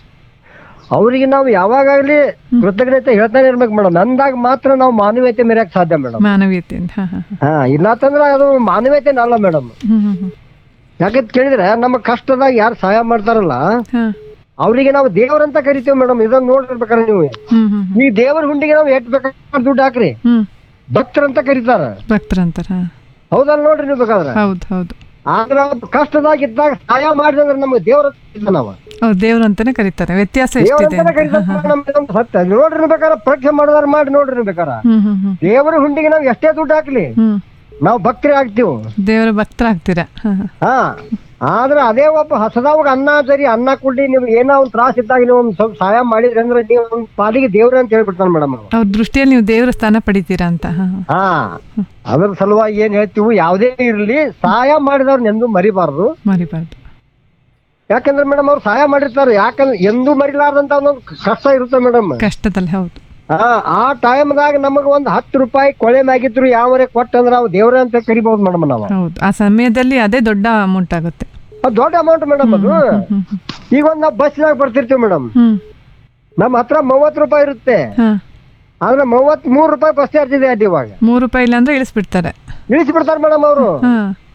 ಅವರಿಗೆ ನಾವು ಯಾವಾಗಲಿ ಕೃತಜ್ಞತೆ ಹೇಳ್ತಾನೆ ಇರ್ಬೇಕು ಮೇಡಮ್ ಅಂದಾಗ ಮಾತ್ರ ನಾವು ಮಾನವೀಯತೆ ಮೆರೆಯಕ್ ಸಾಧ್ಯ ಮೇಡಮ್ ಮಾನವೀಯತೆಯಿಂದ ಹಾ ಹಾ ಹಾ ಇಲ್ಲಾತಂದ್ರೆ ಅದು ಮಾನವೀಯತೆ ಅಲ್ಲ ಮೇಡಮ್ ಹ್ಮ್ ಹ್ಮ್ ಹ್ಮ್ ಯಾಕಂತ ಕೇಳಿದ್ರೆ ನಮ್ಮ ಕಷ್ಟದಾಗ ಯಾರು ಸಹಾಯ ಮಾಡ್ತಾರಲ್ಲ ಹಾ ಅವರಿಗೆ ನಾವು ದೇವರಂತ ಕರಿತೀವಿ ಮೇಡಮ್ ಇದನ್ನ ನೋಡಿರ್ಬೇಕಾರೆ ನೀವು ಹ್ಮ್ ಹ್ಮ್ ಈ ದೇವರ ಹುಂಡಿಗೆ ನಾವು ಎಟ್ ಬೇಕಾದ್ರೆ ದುಡ್ಡು ಹಾಕ್ರಿ ಹ್ಮ್ ಭಕ್ತರಂತ ಕರೀತಾರ ಭಕ್ತರಂತಾರ ಹಾ ಹೌದಲ್ಲ ನೋಡ್ರಿ ನೀವು ಬೇಕಾದ್ರೆ ಹೌದು ಹೌದು ಆದ್ರ ಅವ್ರು ಕಷ್ಟದಾಗ ಇದ್ದಾಗ ಸಹಾಯ ಮಾಡಿದ್ರೆ ನಮ್ಗೆ ದೇವರ ನಾವ ಅವ್ರು ದೇವ್ರು ಅಂತಾನೆ ಕರೀತಾರೆ ವ್ಯತ್ಯಾಸ ಎಷ್ಟಿದೆ ದೇವರಂತಾನೆ ಅಂತ. ಕರೀತಾರೆ madam, ಇದೊಂದು ಸತ್ಯ ನೋಡ್ರಿ ನೀವು ಬೇಕಾದ್ರೆ ಪರೀಕ್ಷೆ ಮಾಡೋದಾರ ಮಾಡಿ ನೋಡ್ರಿ ನೀವು ಬೇಕಾರೆ ಹ್ಮ್ ಹ್ಮ್ ಹ್ಮ್ ದೇವರ ಹುಂಡಿಗೆ ನಾವು ಎಷ್ಟೇ ದುಡ್ಡು ಹಾಕ್ಲಿ ಹ್ಮ್ ನಾವು ಭಕ್ತರೇ ಆಗ್ತೀವಿ ದೇವರ ಭಕ್ತರಾಗ್ತೀರಾ ಹಾ ಹಾ ಹಾ ಆದ್ರೆ ಅದೇ ಒಬ್ಬ ಹಸದವಾಗ ಅನ್ನ ಸರಿ ಅನ್ನ ಕೊಡ್ಲಿ ನಿಮ್ಗೆ ಏನೋ ಒಂದು ತ್ರಾಸ ಇದ್ದಾಗ ನೀವು ಒಂದು ಸ್ವಲ್ಪ ಸಹಾಯ ಮಾಡಿದ್ರಿ ಅಂದ್ರೆ ನೀವು ಒಂದು ಪಾಲಿಗೆ ದೇವ್ರ ಅಂತ ಹೇಳ್ಬಿಡ್ತಾನೆ ಮೇಡಮ್ ಅವ್ರ ದೃಷ್ಟಿಯಲ್ಲಿ ನೀವು ದೇವರ ಸ್ಥಾನ ಪಡಿತೀರಾ ಅಂತ ಹಾ ಹಾ. ಹಾ ಅದ್ರ ಸಲುವಾಗಿ ಏನ್ ಹೇಳ್ತೀವಿ ಯಾವುದೇ ಇರ್ಲಿ ಸಹಾಯ ಮಾಡಿದವ್ರನ್ನ ಎಂದೂ ಮರಿಬಾರ್ದು ಮರಿಬಾರ್ದು ಯಾಕಂದ್ರೆ ಮೇಡಮ್ ಅವ್ರು ಸಹಾಯ ಮಾಡಿರ್ತಾರೆ ಯಾಕಂದ್ರೆ ಎಂದೂ ಮರಿಲಾರ್ದಂತ ಒಂದೊಂದು ಕಷ್ಟ ಇರುತ್ತೆ ಮೇಡಮ್ ಕಷ್ಟದಲ್ಲಿ ಹೌದು ಹಾ ಆ ಟೈಮ್ದಾಗ ನಮಗ ಒಂದ್ ಹತ್ತು ರೂಪಾಯಿ ಕೊಳೆ ಮ್ಯಾಗಿದ್ರು ಯಾವರೇ ಕೊಟ್ಟಂದ್ರ ನಾವು ದೇವ್ರ ಅಂತ ಕರಿಬಹುದು ಮೇಡಮ್ ನಾವು ಹೌದು ಆ ಸಮಯದಲ್ಲಿ ಅದೇ ದೊಡ್ಡ ಅಮೌಂಟ್ ಆಗುತ್ತೆ ಅದು ದೊಡ್ಡ ಅಮೌಂಟ್ ಮೇಡಮ್ ಅದು ಈಗ ಒಂದ್ ನಾವು ಬಸ್ನಾಗ ಬರ್ತಿರ್ತೀವಿ ಮೇಡಮ್ ಹ್ಮ್ ನಮ್ಮ ಹತ್ರ ಮೂವತ್ ರೂಪಾಯಿ ಇರುತ್ತೆ ಹಾ ಆದ್ರೆ ಮೂವತ್ ಮೂರ್ ರೂಪಾಯಿ ಬಸ್ ಚಾರ್ಜ್ ಇದೆ ಅದು ಇವಾಗ ಮೂರು ರೂಪಾಯಿ ಇಲ್ಲ ಅಂದ್ರೆ ಇಳಿಸ್ಬಿಡ್ತಾರೆ ಇಳಿಸಿ ಬಿಡ್ತಾರೆ ಮೇಡಮ್ ಅವರು ಹಾ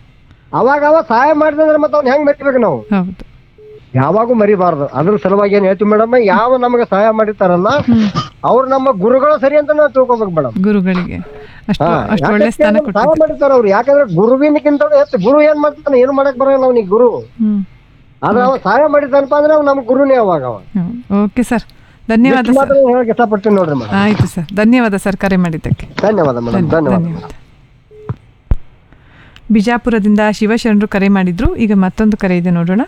ಅವಾಗ ಅವ ಸಹಾಯ ಮಾಡಿದ್ರೆ ಮತ್ತೆ ಅವ್ನ ಹೆಂಗ್ ಮೆಟ್ಬೇಕು ನಾವು ಹೌದು ಯಾವಾಗೂ ಮರಿಬಾರ್ದು ಅದ್ರ ಸಲುವಾಗಿ ಏನ್ ಹೇಳ್ತೀವಿ ಮೇಡಮ್ ಯಾವ ನಮಗೆ ಸಹಾಯ ಮಾಡಿರ್ತಾರಲ್ಲ ಅವ್ರು ನಮ್ಮ ಗುರುಗಳು ಸರಿ ಅಂತ ನಾವು ತಿಳ್ಕೊಬೇಕು ಮೇಡಮ್ ಗುರುಗಳಿಗೆ ಅಷ್ಟು ಹಾ, ಅಷ್ಟು ಒಳ್ಳೆ ಯಾಕಂದ್ರೆ ಸ್ಥಾನ ಅವ್ರು ಸಹಾಯ ಕೊಟ್ಟಿದ್ದಾರೆ ಮಾಡಿರ್ತಾರ ಅವ್ರು ಯಾಕಂದ್ರೆ ಗುರುವಿನಕ್ಕಿಂತ ಹೆಚ್ಚು ಗುರು ಏನ್ ಮಾಡ್ತಾನೆ ಏನು ಮಾಡಕ್ ಬರಲ್ಲ ಅವನಿಗೆ ಗುರು ಹ್ಮ್ ಆದ್ರೆ ಅವ ಸಹಾಯ ಮಾಡಿದ್ದಾನಪ್ಪ ಅಂದ್ರೆ ಅವ್ನು ನಮ್ಮ ಗುರುನೇ ಅವಾಗ ಅವ ಓಕೆ ಸರ್ ಧನ್ಯವಾದ ಇಷ್ಟು ಸರ್ ಮಾತ್ರ ಹೇಳಕ್ ಇಷ್ಟಪಡ್ತೀನಿ ನೋಡ್ರಿ ಮೇಡಮ್ ಆಯ್ತು ಸರ್ ಧನ್ಯವಾದ ಸರ್ ಕರೆ ಮಾಡಿದ್ದಕ್ಕೆ ಧನ್ಯವಾದ ಮೇಡಮ್ ಧನ್ಯವಾದ ಧನ್ಯವಾದ ಬಿಜಾಪುರದಿಂದ ಶಿವಶರಣರು ಕರೆ ಮಾಡಿದ್ರು ಈಗ ಮತ್ತೊಂದು ಕರೆ ಇದೆ ನೋಡೋಣ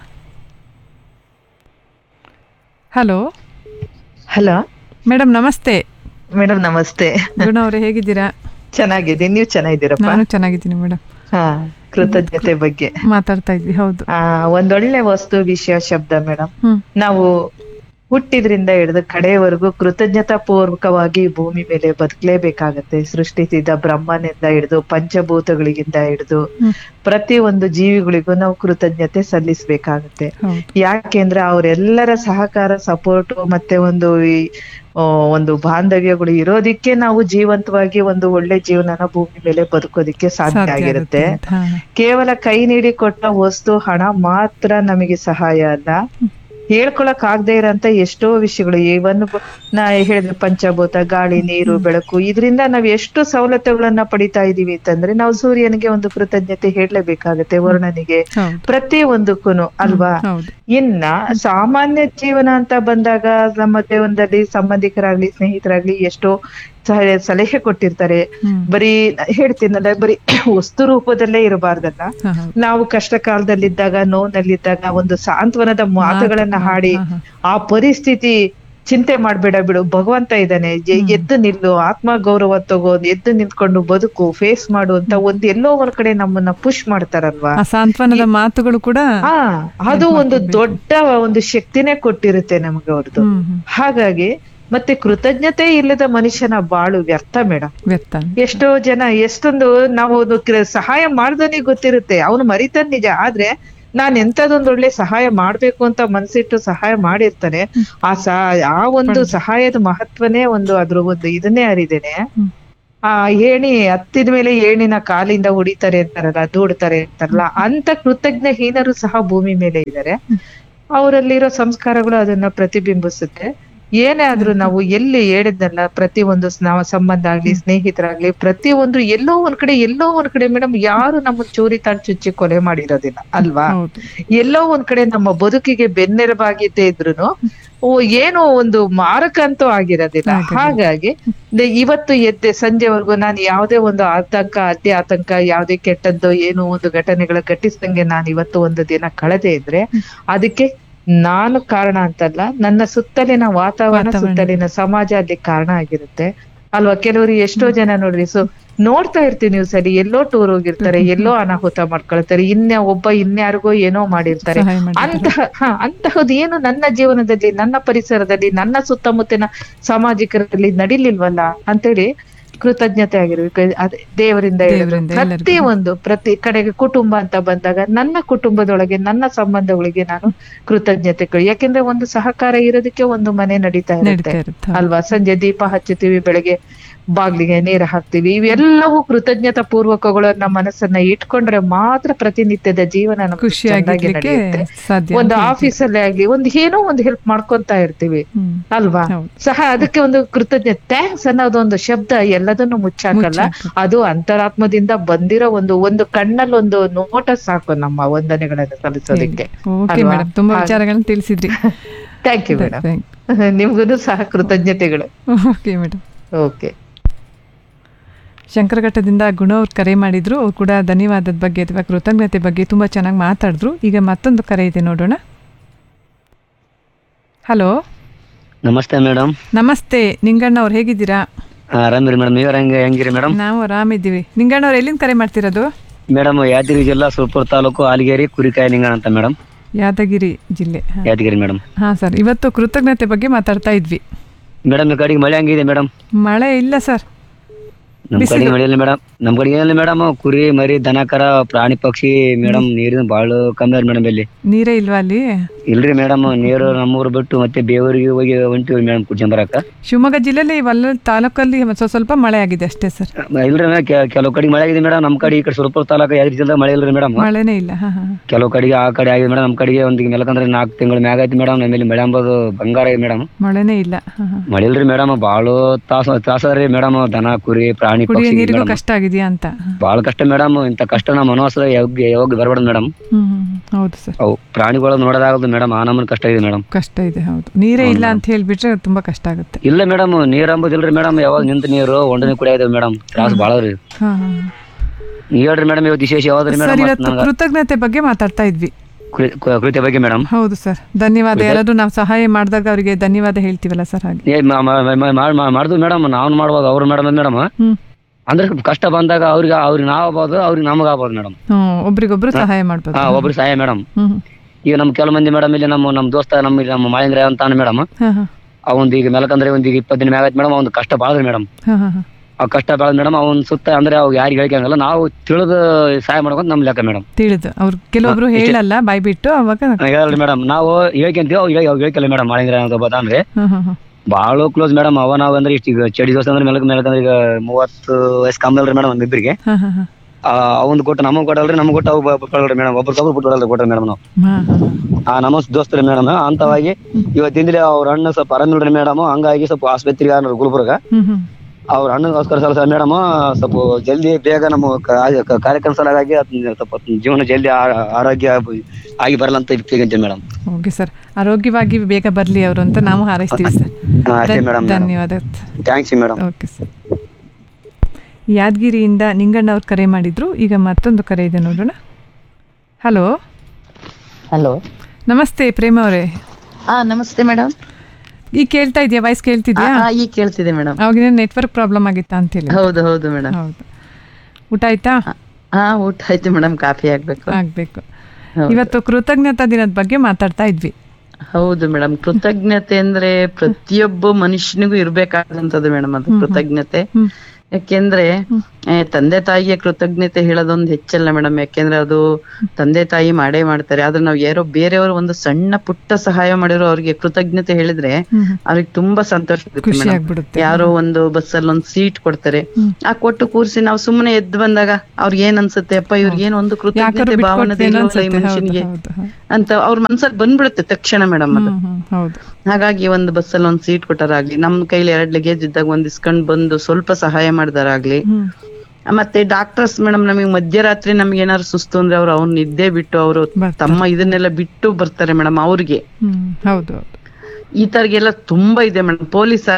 ಹಲೋ ಹಲೋ ಮೇಡಮ್ ನಮಸ್ತೆ ಮೇಡಮ್ ನಮಸ್ತೆ ಗುಣ ಅವರೇ ಹೇಗಿದ್ದೀರಾ ಚೆನ್ನಾಗಿದ್ದೀನಿ ನೀವು ಚೆನ್ನಾಗಿದ್ದೀರಪ್ಪ ನಾನು ಚೆನ್ನಾಗಿದ್ದೀನಿ ಮೇಡಮ್ ಹಾ ಕೃತಜ್ಞತೆ ಬಗ್ಗೆ ಮಾತಾಡ್ತಾ ಇದ್ವಿ ಹೌದು ಆ ಒಂದೊಳ್ಳೆ ವಸ್ತು ವಿಷಯ ಶಬ್ದ ಮೇಡಮ್ ಹ್ಮ್ ನಾವು ಹುಟ್ಟಿದ್ರಿಂದ ಹಿಡಿದು ಕಡೆಯವರೆಗೂ ಕೃತಜ್ಞತಾ ಪೂರ್ವಕವಾಗಿ ಈ ಭೂಮಿ ಮೇಲೆ ಬದುಕಲೇಬೇಕಾಗತ್ತೆ ಸೃಷ್ಟಿಸಿದ ಬ್ರಹ್ಮನಿಂದ ಹಿಡಿದು ಪಂಚಭೂತಗಳಿಗಿಂದ ಹಿಡಿದು ಹ್ಮ್. ಪ್ರತಿ ಒಂದು ಜೀವಿಗಳಿಗೂ ನಾವು ಕೃತಜ್ಞತೆ ಸಲ್ಲಿಸ್ಬೇಕಾಗತ್ತೆ ಹೌದು ಯಾಕೆಂದ್ರೆ ಅವರೆಲ್ಲರ ಸಹಕಾರ ಸಪೋರ್ಟ್ ಮತ್ತೆ ಒಂದು ಈ ಆ, ಒಂದು ಬಾಂಧವ್ಯಗಳು ಇರೋದಿಕ್ಕೆ ನಾವು ಜೀವಂತವಾಗಿ ಒಂದು ಒಳ್ಳೆ ಜೀವನನ ಭೂಮಿ ಮೇಲೆ ಬದುಕೋದಿಕ್ಕೆ ಸಾಧ್ಯ ಸಾಧ್ಯ ಆಗಿರುತ್ತೆ ಆಗುತ್ತೆ ಅಂತ. ಹಾ. ಕೇವಲ ಕೈ ನೀಡಿ ಕೊಟ್ಟ ವಸ್ತು ಹಣ ಮಾತ್ರ ನಮಗೆ ಸಹಾಯ ಅಲ್ಲ ಹೇಳ್ಕೊಳಕ್ ಆಗದೆ ಇರೋಂತ ಎಷ್ಟೋ ವಿಷಯಗಳು ಇವನ್ ನಾ ಹೇಳಿದ್ರೆ ಪಂಚಭೂತ ಗಾಳಿ ನೀರು ಬೆಳಕು ಇದರಿಂದ ನಾವ್ ಎಷ್ಟು ಸವಲತ್ತುಗಳನ್ನ ಪಡಿತಾ ಇದೀವಿ ಅಂತಂದ್ರೆ ನಾವು ಸೂರ್ಯನಿಗೆ ಒಂದು ಕೃತಜ್ಞತೆ ಹೇಳಲೇಬೇಕಾಗತ್ತೆ ವರುಣನಿಗೆ ಹೌದು ಪ್ರತಿ ಒಂದಕ್ಕೂನು ಅಲ್ವಾ ಹೌದು ಇನ್ನ ಸಾಮಾನ್ಯ ಜೀವನ ಅಂತ ಬಂದಾಗ ನಮ್ಮ ಜೀವನದಲ್ಲಿ ಸಂಬಂಧಿಕರಾಗ್ಲಿ ಸ್ನೇಹಿತರಾಗ್ಲಿ ಎಷ್ಟೋ ಸಹ- ಸಲಹೆ ಕೊಟ್ಟಿರ್ತಾರೆ ಹ್ಮ್. ಬರೀ ಹೇಳ್ತೀನಲ್ಲ ಬರೀ ವಸ್ತು ರೂಪದಲ್ಲೇ ಇರಬಾರ್ದಲ್ಲ ಹಾ, ಹೌದು ನಾವು ಕಷ್ಟ ಕಾಲದಲ್ಲಿದ್ದಾಗ ನೋವಿನಲ್ಲಿದ್ದಾಗ ಒಂದು ಸಾಂತ್ವನದ ಮಾತುಗಳನ್ನ ಹಾಡಿ ಹಾ, ಹಾ. ಆ ಪರಿಸ್ಥಿತಿ ಚಿಂತೆ ಮಾಡ್ಬೇಡ ಬಿಡು ಭಗವಂತ ಇದ್ದಾನೆ ಎ- ಎದ್ದು ನಿಲ್ಲು ಆತ್ಮ ಗೌರವ ತಗೋ ಎದ್ದು ನಿಂತ್ಕೊಂಡು ಬದುಕು ಫೇಸ್ ಮಾಡು ಅಂತ ಒಂದ್ ಎಲ್ಲೋ ಒಂದ್ ಕಡೆ ನಮ್ಮನ್ನ ಪುಷ್ ಮಾಡ್ತಾರಲ್ವಾ ಆ ಸಾಂತ್ವನದ ಮಾತುಗಳು ಕೂಡ ಹಾ ಅದು ಒಂದು ದೊಡ್ಡ ಒಂದು ಶಕ್ತಿನೇ ಕೊಟ್ಟಿರುತ್ತೆ ನಮ್ಗೆ ಅವ್ರದ್ದು ಹ್ಮ್ ಹ್ಮ್ ಹಾಗಾಗಿ ಮತ್ತೆ ಕೃತಜ್ಞತೆ ಇಲ್ಲದ ಮನುಷ್ಯನ ಬಾಳು ವ್ಯರ್ಥ ಮೇಡಮ್ ವ್ಯರ್ಥ ಎಷ್ಟೋ ಜನ ಎಷ್ಟೊಂದು ನಾವು ಒಂದು ಕ್ರ- ಸಹಾಯ ಮಾಡ್ದನಿಗೆ ಗೊತ್ತಿರುತ್ತೆ ಅವನು ಮರಿತಾನೆ ನಿಜ ಆದ್ರೆ ನಾನ್ ಎಂತದೊಂದು ಒಳ್ಳೆ ಸಹಾಯ ಮಾಡ್ಬೇಕು ಅಂತ ಮನ್ಸಿಟ್ಟು ಸಹಾಯ ಮಾಡಿರ್ತಾನೆ ಆ ಸಹ ಆ ಒಂದು ಸಹಾಯದ ಮಹತ್ವನೇ ಒಂದು ಅದ್ರ ಒಂದು ಇದನ್ನೇ ಅರಿದೇನೆ ಆ ಏಣಿ ಹತ್ತಿದ ಮೇಲೆ ಏಣಿನ ಕಾಲಿಂದ ಹೊಡಿತಾರೆ ಅಂತಾರಲ್ಲ ದೂಡ್ತಾರೆ ಅಂತಾರಲ್ಲ ಅಂತ ಕೃತಜ್ಞ ಹೀನರು ಸಹ ಭೂಮಿ ಮೇಲೆ ಇದ್ದಾರೆ ಅವರಲ್ಲಿರೋ ಸಂಸ್ಕಾರಗಳು ಅದನ್ನ ಪ್ರತಿಬಿಂಬಿಸುತ್ತೆ ಏನೇ ಆದ್ರೂ ನಾವು ಎಲ್ಲಿ ಹೇಳಿದ್ನಲ್ಲ ಪ್ರತಿ ಒಂದು ನಾವು ಸಂಬಂಧ ಆಗ್ಲಿ ಸ್ನೇಹಿತರಾಗ್ಲಿ ಪ್ರತಿ ಒಂದು ಎಲ್ಲೋ ಒಂದ್ ಕಡೆ ಎಲ್ಲೋ ಒಂದ್ ಕಡೆ ಮೇಡಮ್ ಯಾರು ನಮ್ಮ ಚೂರಿ ತಾಡ್ ಚುಚ್ಚಿ ಕೊಲೆ ಮಾಡಿರೋದಿಲ್ಲ ಅಲ್ವಾ ಎಲ್ಲೋ ಒಂದ್ ಕಡೆ ನಮ್ಮ ಬದುಕಿಗೆ ಬೆನ್ನೆಲುಬಾಗಿದ್ದೇ ಇದ್ರು ಓ ಏನೋ ಒಂದು ಮಾರಕ ಅಂತೂ ಆಗಿರೋದಿಲ್ಲ ಹಾಗಾಗಿ ನೆ- ಇವತ್ತು ಎದ್ದೆ ಸಂಜೆವರೆಗೂ ನಾನು ಯಾವುದೇ ಒಂದು ಆತಂಕ ಅಡ್ಡಿ ಆತಂಕ ಯಾವುದೇ ಕೆಟ್ಟದ್ದು ಏನೋ ಒಂದು ಘಟನೆಗಳ ಘಟಿಸ್ದಂಗೆ ನಾನು ಇವತ್ತು ಒಂದು ದಿನ ಕಳೆದೇ ಇದ್ರೆ ಅದಕ್ಕೆ ನಾನು ಕಾರಣ ಅಂತಲ್ಲ ನನ್ನ ಸುತ್ತಲಿನ ವಾತಾವರಣ ಸುತ್ತಲಿನ ಸಮಾಜ ಅಲ್ಲಿ ಕಾರಣ ಆಗಿರುತ್ತೆ ಅಲ್ವಾ ಕೆಲವರು ಎಷ್ಟೋ ಜನ ನೋಡ್ರಿ ಸೊ ನೋಡ್ತಾ ಇರ್ತೀವಿ ನ್ಯೂಸ್ ಅಲ್ಲಿ ಎಲ್ಲೋ ಟೂರ್ ಹೋಗಿರ್ತಾರೆ ಎಲ್ಲೋ ಅನಾಹುತ ಮಾಡ್ಕೊಳ್ತಾರೆ ಇನ್ಯ ಒಬ್ಬ ಇನ್ಯಾರಿಗೋ ಏನೋ ಮಾಡಿರ್ತಾರೆ ಸಹಾಯ ಮಾಡಿರ್ತಾರೆ. ಅಂತಹ ಹ ಅಂತಹದ್ದು ಏನು ನನ್ನ ಜೀವನದಲ್ಲಿ ನನ್ನ ಪರಿಸರದಲ್ಲಿ ನನ್ನ ಸುತ್ತಮುತ್ತಿನ ಸಾಮಾಜಿಕರಲ್ಲಿ ನಡಿಲಿಲ್ವಲ್ಲ ಅಂತೇಳಿ ಕೃತಜ್ಞತೆ ಆಗಿರ್ಬೇಕು ಅದೇ ದೇವರಿಂದ ಹೇಳಿದ್ರು. ದೇವರಿಂದ ಎಲ್ಲರಿಗೂ. ಪ್ರತಿ ಒಂದು ಪ್ರತಿ ಕಡೆಗೆ ಕುಟುಂಬ ಅಂತ ಬಂದಾಗ ನನ್ನ ಕುಟುಂಬದೊಳಗೆ ನನ್ನ ಸಂಬಂಧಗಳಿಗೆ ನಾನು ಕೃತಜ್ಞತೆಗಳು ಯಾಕೆಂದ್ರೆ ಒಂದು ಸಹಕಾರ ಇರೋದಕ್ಕೆ ಒಂದು ಮನೆ ನಡೀತಾ ನಡೀತಾ ಇರುತ್ತೆ ಇರುತ್ತೆ, ಅಲ್ವಾ ಸಂಜೆ ದೀಪ ಹಚ್ಚುತ್ತೀವಿ ಬೆಳಗ್ಗೆ ಬಾಗ್ಲಿಗೆ ನೀರು ಹಾಕ್ತಿವಿ ಇವೆಲ್ಲವೂ ಕೃತಜ್ಞತಾ ಪೂರ್ವಕಗಳು ನಮ್ಮ ಮನಸ್ಸನ್ನ ಇಟ್ಕೊಂಡ್ರೆ ಮಾತ್ರ ಪ್ರತಿನಿತ್ಯದ ಜೀವನ ನಮ್ಗೆ ಚೆನ್ನಾಗಿ ಖುಷಿಯಾಗಿರ್ಲಿಕ್ಕೆ ನಡೆಯುತ್ತೆ ಸಾಧ್ಯ ಒಂದು ಅಂತ ಆಫೀಸ್ ಅಲ್ಲೇ ಆಗ್ಲಿ ಒಂದು ಏನೋ ಒಂದು ಹೆಲ್ಪ್ ಮಾಡ್ಕೊಂತಾ ಇರ್ತೀವಿ ಹ್ಮ್. ಅಲ್ವಾ ಸಹ ಅದಕ್ಕೆ ಒಂದು ಕೃತಜ್ಞತೆ ಥ್ಯಾಂಕ್ಸ್ ಅನ್ನೋದೊಂದು ಶಬ್ದ ಎಲ್ಲದನ್ನು ಮುಚ್ಚಾಕಲ್ಲ ಅದು ಅಂತರಾತ್ಮದಿಂದ ಬಂದಿರೋ ಒಂದು ಒಂದು ಕಣ್ಣಲ್ಲಿ ಒಂದು ನೋಟ ಸಾಕು ನಮ್ಮ ವಂದನೆಗಳನ್ನು ಸಲ್ಲಿಸೋದಕ್ಕೆ ಓಕೆ ಮೇಡಮ್ ತುಂಬಾ ವಿಚಾರಗಳನ್ನ ತಿಳಿಸಿದ್ರಿ ಥ್ಯಾಂಕ್ ಯು ಮೇಡಮ್ ನಿಮ್ಗೂ ಸಹ ಕೃತಜ್ಞತೆಗಳು ಓಕೆ ಮೇಡಮ್ ಓಕೆ ಶಂಕರಘಟ್ಟದಿಂದ ಗುಣ ಅವ್ರು ಕರೆ ಮಾಡಿದ್ರು ಅವ್ರು ಕೂಡ ಧನ್ಯವಾದದ ಬಗ್ಗೆ ಅಥವಾ ಕೃತಜ್ಞತೆ ಬಗ್ಗೆ ತುಂಬ ಚೆನ್ನಾಗಿ ಮಾತಾಡಿದ್ರು ಈಗ ಮತ್ತೊಂದು ಕರೆ ಇದೆ ನೋಡೋಣ ಹಲೋ ನಮಸ್ತೆ ಮೇಡಮ್ ನಮಸ್ತೆ ನಿಂಗಣ್ಣ ಅವ್ರು ಹೇಗಿದ್ದೀರಾ ಆರಾಮಿರಿ ಮೇಡಮ್ ನೀವ್ ಹೆಂಗೆ ಹೆಂಗಿರಿ ಮೇಡಮ್ ನಾವು ಆರಾಮಿದ್ದೀವಿ ನಿಂಗಣ್ಣ ಅವ್ರು ಎಲ್ಲಿಂದ ಕರೆ ಮಾಡ್ತಿರೋದು ಮೇಡಮ್ ಯಾದಗಿರಿ ಜಿಲ್ಲಾ ಸುರ್ಪುರ ತಾಲೂಕು ಆಲಿಗೇರಿ ಕುರಿಕಾಯಿ ನಿಂಗಣ ಅಂತ ಮೇಡಮ್ ಯಾದಗಿರಿ ಜಿಲ್ಲೆ ಹಾ. ಯಾದಗಿರಿ ಮೇಡಮ್ ಹಾ ಸರ್ ಇವತ್ತು ಕೃತಜ್ಞತೆ ಬಗ್ಗೆ ಮಾತಾಡ್ತಾ ಇದ್ವಿ ಮೇಡಮ್ ಈ ಕಡೆಗೆ ಮಳೆ ಹಂಗಿದೆ ಮೇಡಮ್ ಮಳೆ ಇಲ್ಲ ಸರ್ ನಮ್ ಬಿಸಿಲು. ಕಡೆಗೆ ಮಳೆ ಇಲ್ಲ ಮೇಡಮ್ ನಮ್ ಕಡೆಗೆ ಏನಿಲ್ಲ ಮೇಡಮ್ ಕುರಿ ಮರಿ ದನ ಕರ ಪ್ರಾಣಿ ಪಕ್ಷಿ ಮೇಡಮ್ ನೀರಿನ ಬಾಳ ಕಮ್ಮಿ ಅದ ಮೇಡಮ್ ಇಲ್ಲಿ ನೀರೇ ಇಲ್ವಾ ಅಲ್ಲಿ ಇಲ್ರಿ ಮೇಡಮ್ ನೀರು ನಮ್ಮೂರು ಬಿಟ್ಟು ಮತ್ತೆ ಬೇವೂರಿಗೆ ಹೋಗಿ ಹೊಂಟಿವಿ ಮೇಡಮ್ ಕುಡ್ಕೊಂಡ್ ಬರಾಕ ಶಿವಮೊಗ್ಗ ಜಿಲ್ಲೆಯಲ್ಲಿ ವಲ್ಲ ತಾಲೂಕಲ್ಲಿ ಸ್ವಲ್ಪ ಸ್ವಲ್ಪ ಮಳೆ ಆಗಿದೆ ಅಷ್ಟೇ ಸರ್ ಇಲ್ರಿ ಮೇಡಮ್ ಕೆಲವು ಕಡೆಗೆ ಮಳೆ ಆಗಿದೆ ಮೇಡಮ್ ನಮ್ ಕಡೆ ಈ ಕಡೆ ಸುರಪುರ ತಾಲೂಕು ಯಾದಗಿರಿ ಜಿಲ್ಲೆ ಮಳೆ ಇಲ್ರಿ ಮೇಡಮ್ ಮಳೆನೇ ಇಲ್ಲ ಹಾ ಹಾ ಕೆಲವು ಕಡೆಗೆ ಆ ಕಡೆ ಆಗಿದೆ ಮೇಡಮ್ ನಮ್ ಕಡೆಗೆ ಒಂದಿಗೆ ಮೇಲಕಂದ್ರೆ ನಾಲ್ಕು ತಿಂಗಳ ಮ್ಯಾಗ ಐತಿ ಮೇಡಮ್ ನಮ್ಮಲ್ಲಿ ಮಳೆ ಅಂಬೋದು ಬಂಗಾರ ಇದೆ ಮೇಡಮ್ ಮಳೆನೇ ಇಲ್ಲ ಹಾ ಹಾ ಮಳೆ ಇಲ್ರಿ ಮೇಡಮ್ ಬಾಳ ತಾಸ ತ್ರಾಸ ರೀ ಮೇಡಮ್ ದನ ಕುರಿ ಪ್ರಾಣಿ ಕುಡಿಯೋ ಪಕ್ಷಿ ನೀರಿಗೂ ಮೇಡಮ್ ಕಷ್ಟ ಆಗಿದೆಯಾ ಅಂತ ಬಾಳ ಕಷ್ಟ ಮೇಡಮ್ ಇಂತ ಕಷ್ಟ ನಮ್ಮ ಮನೋಸ ಯಾವಾಗ ಯಾವಾಗ ಬರಬಾರ್ದು ಮೇಡಮ್ ಹ್ಮ್ ಹ್ಮ್, ಹೌದು ಸರ್ ಅವು ಪ್ರಾಣಿಗಳು ನೋಡೋದಾಗದು ಮೇಡಮ್ ಆ ನಮ್ಮನ್ ಕಷ್ಟ ಇದೆ ಮೇಡಮ್ ಕಷ್ಟ ಇದೆ ಹೌದು ನೀರೇ ಇಲ್ಲ ಅಂತ ಹೇಳ್ಬಿಟ್ರೆ ತುಂಬಾ ಕಷ್ಟ ಆಗುತ್ತೆ ಇಲ್ಲ ಮೇಡಮ್ ನೀರ್ ಅಂಬುದಿಲ್ರಿ ಮೇಡಮ್ ಯಾವಾಗ ನಿಂತ ನೀರು ಒಂಡ ನೀರು ಕುಡಿಯೋದು ಮೇಡಮ್ ತ್ರಾಸ ಬಾಳ ರೀ ಹಾ ಹಾ ನೀವ್ ಹೇಳ್ರಿ ಮೇಡಮ್ ಇವತ್ತು ವಿಶೇಷ ಯಾವ್ದ್ರಿ ಸರ್ ಮೇಡಮ್ ಇವತ್ತು ಕೃತಜ್ಞತೆ ಬಗ್ಗೆ ಮಾತಾಡ್ತಾ ಇದ್ವಿ ಕೃತ್ಯ ಬಗ್ಗೆ ಮೇಡಮ್ ಹೌದು ಸರ್ ಧನ್ಯವಾದ ಕೃತ- ಯಾರಾದ್ರೂ ನಾವು ಸಹಾಯ ಮಾಡಿದಾಗ ಅವರಿಗೆ ಧನ್ಯವಾದ ಹೇಳ್ತೀವಲ್ಲ ಸರ್ ಹಾಗೆ ಏ ಮಾಡಿದ್ವಿ ಮೇಡಮ್ ನಾವ್ ಮಾಡ್ಬೋದು ಅವ್ರು ಮೇಡಮ್ ಮೇಡಮ್ ಹ್ಮ್ ಅಂದ್ರೆ ಕಷ್ಟ ಬಂದಾಗ ಅವ್ರಿಗೆ ಅವ್ರಿಗೆ ನಾವ್ ಆಗ್ಬೋದು ಅವ್ರಿಗೆ ನಮಗ್ ಆಗ್ಬೋದು ಮೇಡಮ್ ಹ್ಮ್ ಒಬ್ರಿಗೊಬ್ರು ಸಹಾಯ ಮಾಡ್ಬೋದು ಹಾ ಒಬ್ರು ಸಹಾಯ ಮೇಡಮ್ ಹ್ಮ್ ಈಗ ನಮ್ ಕೆಲವು ಮಂದಿ ಮೇಡಮ್ ಇಲ್ಲಿ ನಮ್ಮ ನಮ್ ದೋಸ್ತ ನಮ್ಮ ಇಲ್ಲಿ ನಮ್ಮ ಮಾಳಿಂದ್ರ ಅಂತ ಮೇಡಮ್ ಹಾ ಹಾ ಅವಂದ್ ಈಗ ಮೇಲಕಂದ್ರೆ ಒಂದ್ ಈಗ ಇಪ್ಪತ್ತು ದಿನ ಮ್ಯಾಗ ಮೇಡಮ್ ಅವ್ನ್ ಕಷ್ಟ ಬಾಳದ್ರಿ ಮೇಡಮ್ ಹಾ ಹಾ ಹಾ ಆ ಕಷ್ಟ ಬಾಳ ಮೇಡಮ್ ಅವ್ನ್ ಸುತ್ತ ಅಂದ್ರೆ ಅವ್ ಯಾರಿಗೆ ಹೇಳ್ಕಂಗಲ್ಲ ನಾವು ತಿಳಿದು ಸಹಾಯ ಮಾಡ್ಕೊಂತ ನಮ್ ಲೆಕ್ಕ ಮೇಡಮ್ ತಿಳಿದು ಅವ್ರು ಕೆಲವೊಬ್ರು ಹಾ, ಇಷ್ಟೇ. ಹೇಳಲ್ಲ ಬಾಯ್ಬಿಟ್ಟು ಅವಾಗ ಹೇಳಲ್ರಿ ಮೇಡಮ್ ನಾವು ಹೇಳ್ಕೊಂತೀವಿ ಅವ್ ಹೇಳಿ- ಅವ್ ಹೇಳ್ಕಲ್ಲ ಮೇಡಮ್ ಮಾಳಿಂದ್ರ ಅಂತ ಒಬ್ಬ ಅಂದ್ರೆ ಹಾ ಹಾ ಹಾ ಬಾಳ ಕ್ಲೋಸ್ ಮೇಡಮ್ ಅವ ನಾವ್ ಅಂದ್ರೆ ಇಷ್ಟ ಈಗ ಚಡಿ ದೋಸ್ತ ಅಂದ್ರೆ ಮೇಲಕ್ ಮೇಲಕಂದ್ರೆ ಈಗ ಮೂವತ್ತು ವಯಸ್ಸು ಕಮ್ಮಿ ಅಲ್ರಿ ಮೇಡಮ್ ಒಂದಿಬ್ರಿಗೆ ಹಾ ಹಾ ಹಾ ಅವಂದ್ ಕೊಟ್ಟು ನಮಗ್ ಕೊಡಲ್ರಿ ನಮಗ್ ಕೊಟ್ಟು ಅವ್ ಕೊಡಲ್ರಿ ಮೇಡಮ್ ಒಬ್ರಿಗೊಬ್ರು ಬಿಟ್ಟು ಕೊಡ್ರಿ ಮೇಡಮ್ ನಾವು ಹಾ ಹಾ ಆ ನಮ್ಮ ದೋಸ್ತರಿ ಮೇಡಮ್ ಅಂತವಾಗಿ ಇವತ್ತಿಂದಲೇ ಅವ್ರ ಅಣ್ಣ ಸ್ವಲ್ಪ ಆರಾಮಿಲ್ರಿ ಮೇಡಮ್ ಹಂಗಾಗಿ ಸ್ವಲ್ಪ ಆಸ್ಪತ್ರೆಗೆ ಅನ್ನೋ ಗುಲ್ಬರ್ಗ ಹ್ಮ್ ಹ್ಮ್ ಅವ್ರ ಅಣ್ಣಗೋಸ್ಕರ ಸ್ವಲ್ಪ ಮೇಡಮ್ ಸ್ವಲ್ಪ ಜಲ್ದಿ ಬೇಗ ನಮ್ಮ ಕಾ- ಕ- ಕಾರ್ಯಕ್ರಮ ಸಲಾಗಿ ಅದ್ನ ಸ್ವಲ್ಪ ಜೀವನ ಜಲ್ದಿ ಆ- ಆರೋಗ್ಯ ಆಗಿ ಬರಲ್ಲ ಅಂತ ಇರ್ತೀಗಂತೆ ಮೇಡಮ್ ಓಕೆ ಸರ್ ಆರೋಗ್ಯವಾಗಿ ಬೇಗ ಬರಲಿ ಅವರು ಅಂತ ನಾವು ಹಾರೈಸ್ತೀವಿ ಸರ್ ಹಾ, ಅಷ್ಟೇ ಧನ್- ಮೇಡಮ್ ಧನ್ಯವಾದ ಥ್ಯಾಂಕ್ಸ್ ಮೇಡಮ್ ಓಕೆ ಸರ್ ಯಾದಗಿರಿಯಿಂದ ನಿಂಗಣ್ಣ ಅವ್ರು ಕರೆ ಮಾಡಿದ್ರು ಈಗ ಮತ್ತೊಂದು ಕರೆ ಇದೆ ನೋಡೋಣ ಹಲೋ ಹಲೋ ನಮಸ್ತೆ ಪ್ರೇಮ ಅವರೇ ಹಾ ನಮಸ್ತೆ ಮೇಡಮ್ ಈಗ ಕೇಳ್ತಾ ಇದೆಯಾ ವಾಯ್ಸ್ ಕೇಳ್ತಿದ್ಯಾ ಈಗ ಕೇಳ್ತಿದೆ ಮೇಡಮ್ ಅವಾಗಿನ ನೆಟ್ವರ್ಕ್ ಪ್ರಾಬ್ಲಮ್ ಆಗಿತ್ತಾ ಅಂತ ಹೇಳಿ ಹೌದು ಹೌದು ಮೇಡಮ್ ಹೌದು ಊಟ ಆಯ್ತಾ ಹಾ ಊಟ ಆಯ್ತು ಮೇಡಮ್ ಕಾಫಿ ಆಗ್ಬೇಕು ಆಗ್ಬೇಕು ಹೌದು. ಇವತ್ತು ಕೃತಜ್ಞತಾ ದಿನದ ಬಗ್ಗೆ ಮಾತಾಡ್ತಾ ಇದ್ವಿ ಹೌದು ಮೇಡಮ್ ಕೃತಜ್ಞತೆ ಅಂದ್ರೆ ಪ್ರತಿಯೊಬ್ಬ ಮನುಷ್ಯನಿಗೂ ಇರ್ಬೇಕಾದಂತದ್ದು ಮೇಡಮ್ ಅದು ಹ್ಮ್ ಹ್ಮ್. ಕೃತಜ್ಞತೆ ಹ್ಮ್. ಯಾಕೆಂದ್ರೆ ಏ, ತಂದೆ ತಾಯಿಗೆ ಕೃತಜ್ಞತೆ ಹೇಳೋದೊಂದು ಹೆಚ್ಚಲ್ಲ ಮೇಡಮ್ ಯಾಕೆಂದ್ರೆ ಅದು ತಂದೆ ತಾಯಿ ಮಾಡೇ ಮಾಡ್ತಾರೆ ಆದ್ರೆ ನಾವು ಯಾರೋ ಬೇರೆಯವರು ಒಂದು ಸಣ್ಣ ಪುಟ್ಟ ಸಹಾಯ ಮಾಡಿರೋ ಅವ್ರಿಗೆ ಕೃತಜ್ಞತೆ ಹೇಳಿದ್ರೆ ಅವ್ರಿಗೆ ತುಂಬಾ ಸಂತೋಷ ಆಗುತ್ತೆ ಖುಷಿ madam. ಆಗ್ಬಿಡುತ್ತೆ. ಯಾರೋ ಒಂದು ಬಸ್ಸಲ್ಲಿ ಒಂದು ಸೀಟ್ ಕೊಡ್ತಾರೆ ಆ ಕೊಟ್ಟು ಕೂರ್ಸಿ ನಾವು ಸುಮ್ಮನೆ ಎದ್ದು ಬಂದಾಗ ಅವ್ರಿಗೆ ಏನ್ ಅನ್ಸುತ್ತೆ ಅಪ್ಪ ಇವ್ರಿಗೆ ಏನೋ ಒಂದು ಯಾಕಾದ್ರೂ ಕೃತಜ್ಞತೆ ಭಾವನೆ ಬಿಟ್ಕೊಟ್ನೇನೋ ಇಲ್ವಲ್ಲ ಈ ಅನ್ಸುತ್ತೆ. ಮನುಷ್ಯನಿಗೆ ಹೌದು, ಹೌದು, ಅಂತ ಅವ್ರ ಮನ್ಸಲ್ಲಿ ಬಂದ್ಬಿಡುತ್ತೆ ತಕ್ಷಣ ಮೇಡಮ್ ಅದು ಹ್ಮ್, ಹ್ಮ್, ಹೌದು ಹಾಗಾಗಿ ಒಂದು ಬಸ್ಸಲ್ಲಿ ಒಂದ್ ಸೀಟ್ ಕೊಟ್ಟಾರಾಗ್ಲಿ ನಮ್ ಕೈಲಿ ಎರಡ್ ಲಗೇಜ್ ಇದ್ದಾಗ ಒಂದ್ ಇಸ್ಕೊಂಡ್ ಬಂದು ಸ್ವಲ್ಪ ಸಹಾಯ ಮಾಡ್ದಾರಾಗ್ಲಿ ಮತ್ತೆ ಡಾಕ್ಟರ್ಸ್ ಮೇಡಮ್ ನಮಗೆ ಮಧ್ಯರಾತ್ರಿ ನಮ್ಗೆ ಏನಾದ್ರು ಸುಸ್ತು ಅಂದ್ರೆ ಅವ್ರು ಅವ್ನ ನಿದ್ದೆ ಬಿಟ್ಟು ಅವರು ತಮ್ಮ ಇದನ್ನೆಲ್ಲ ಬಿಟ್ಟು ಬರ್ತಾರೆ ಮೇಡಮ್ ಅವ್ರಿಗೆ ಹ್ಮ್ ಹೌದು ಹೌದು ಈ ತರಗೆಲ್ಲ ತುಂಬಾ ಇದೆ ಮೇಡಮ್ ಪೊಲೀಸ್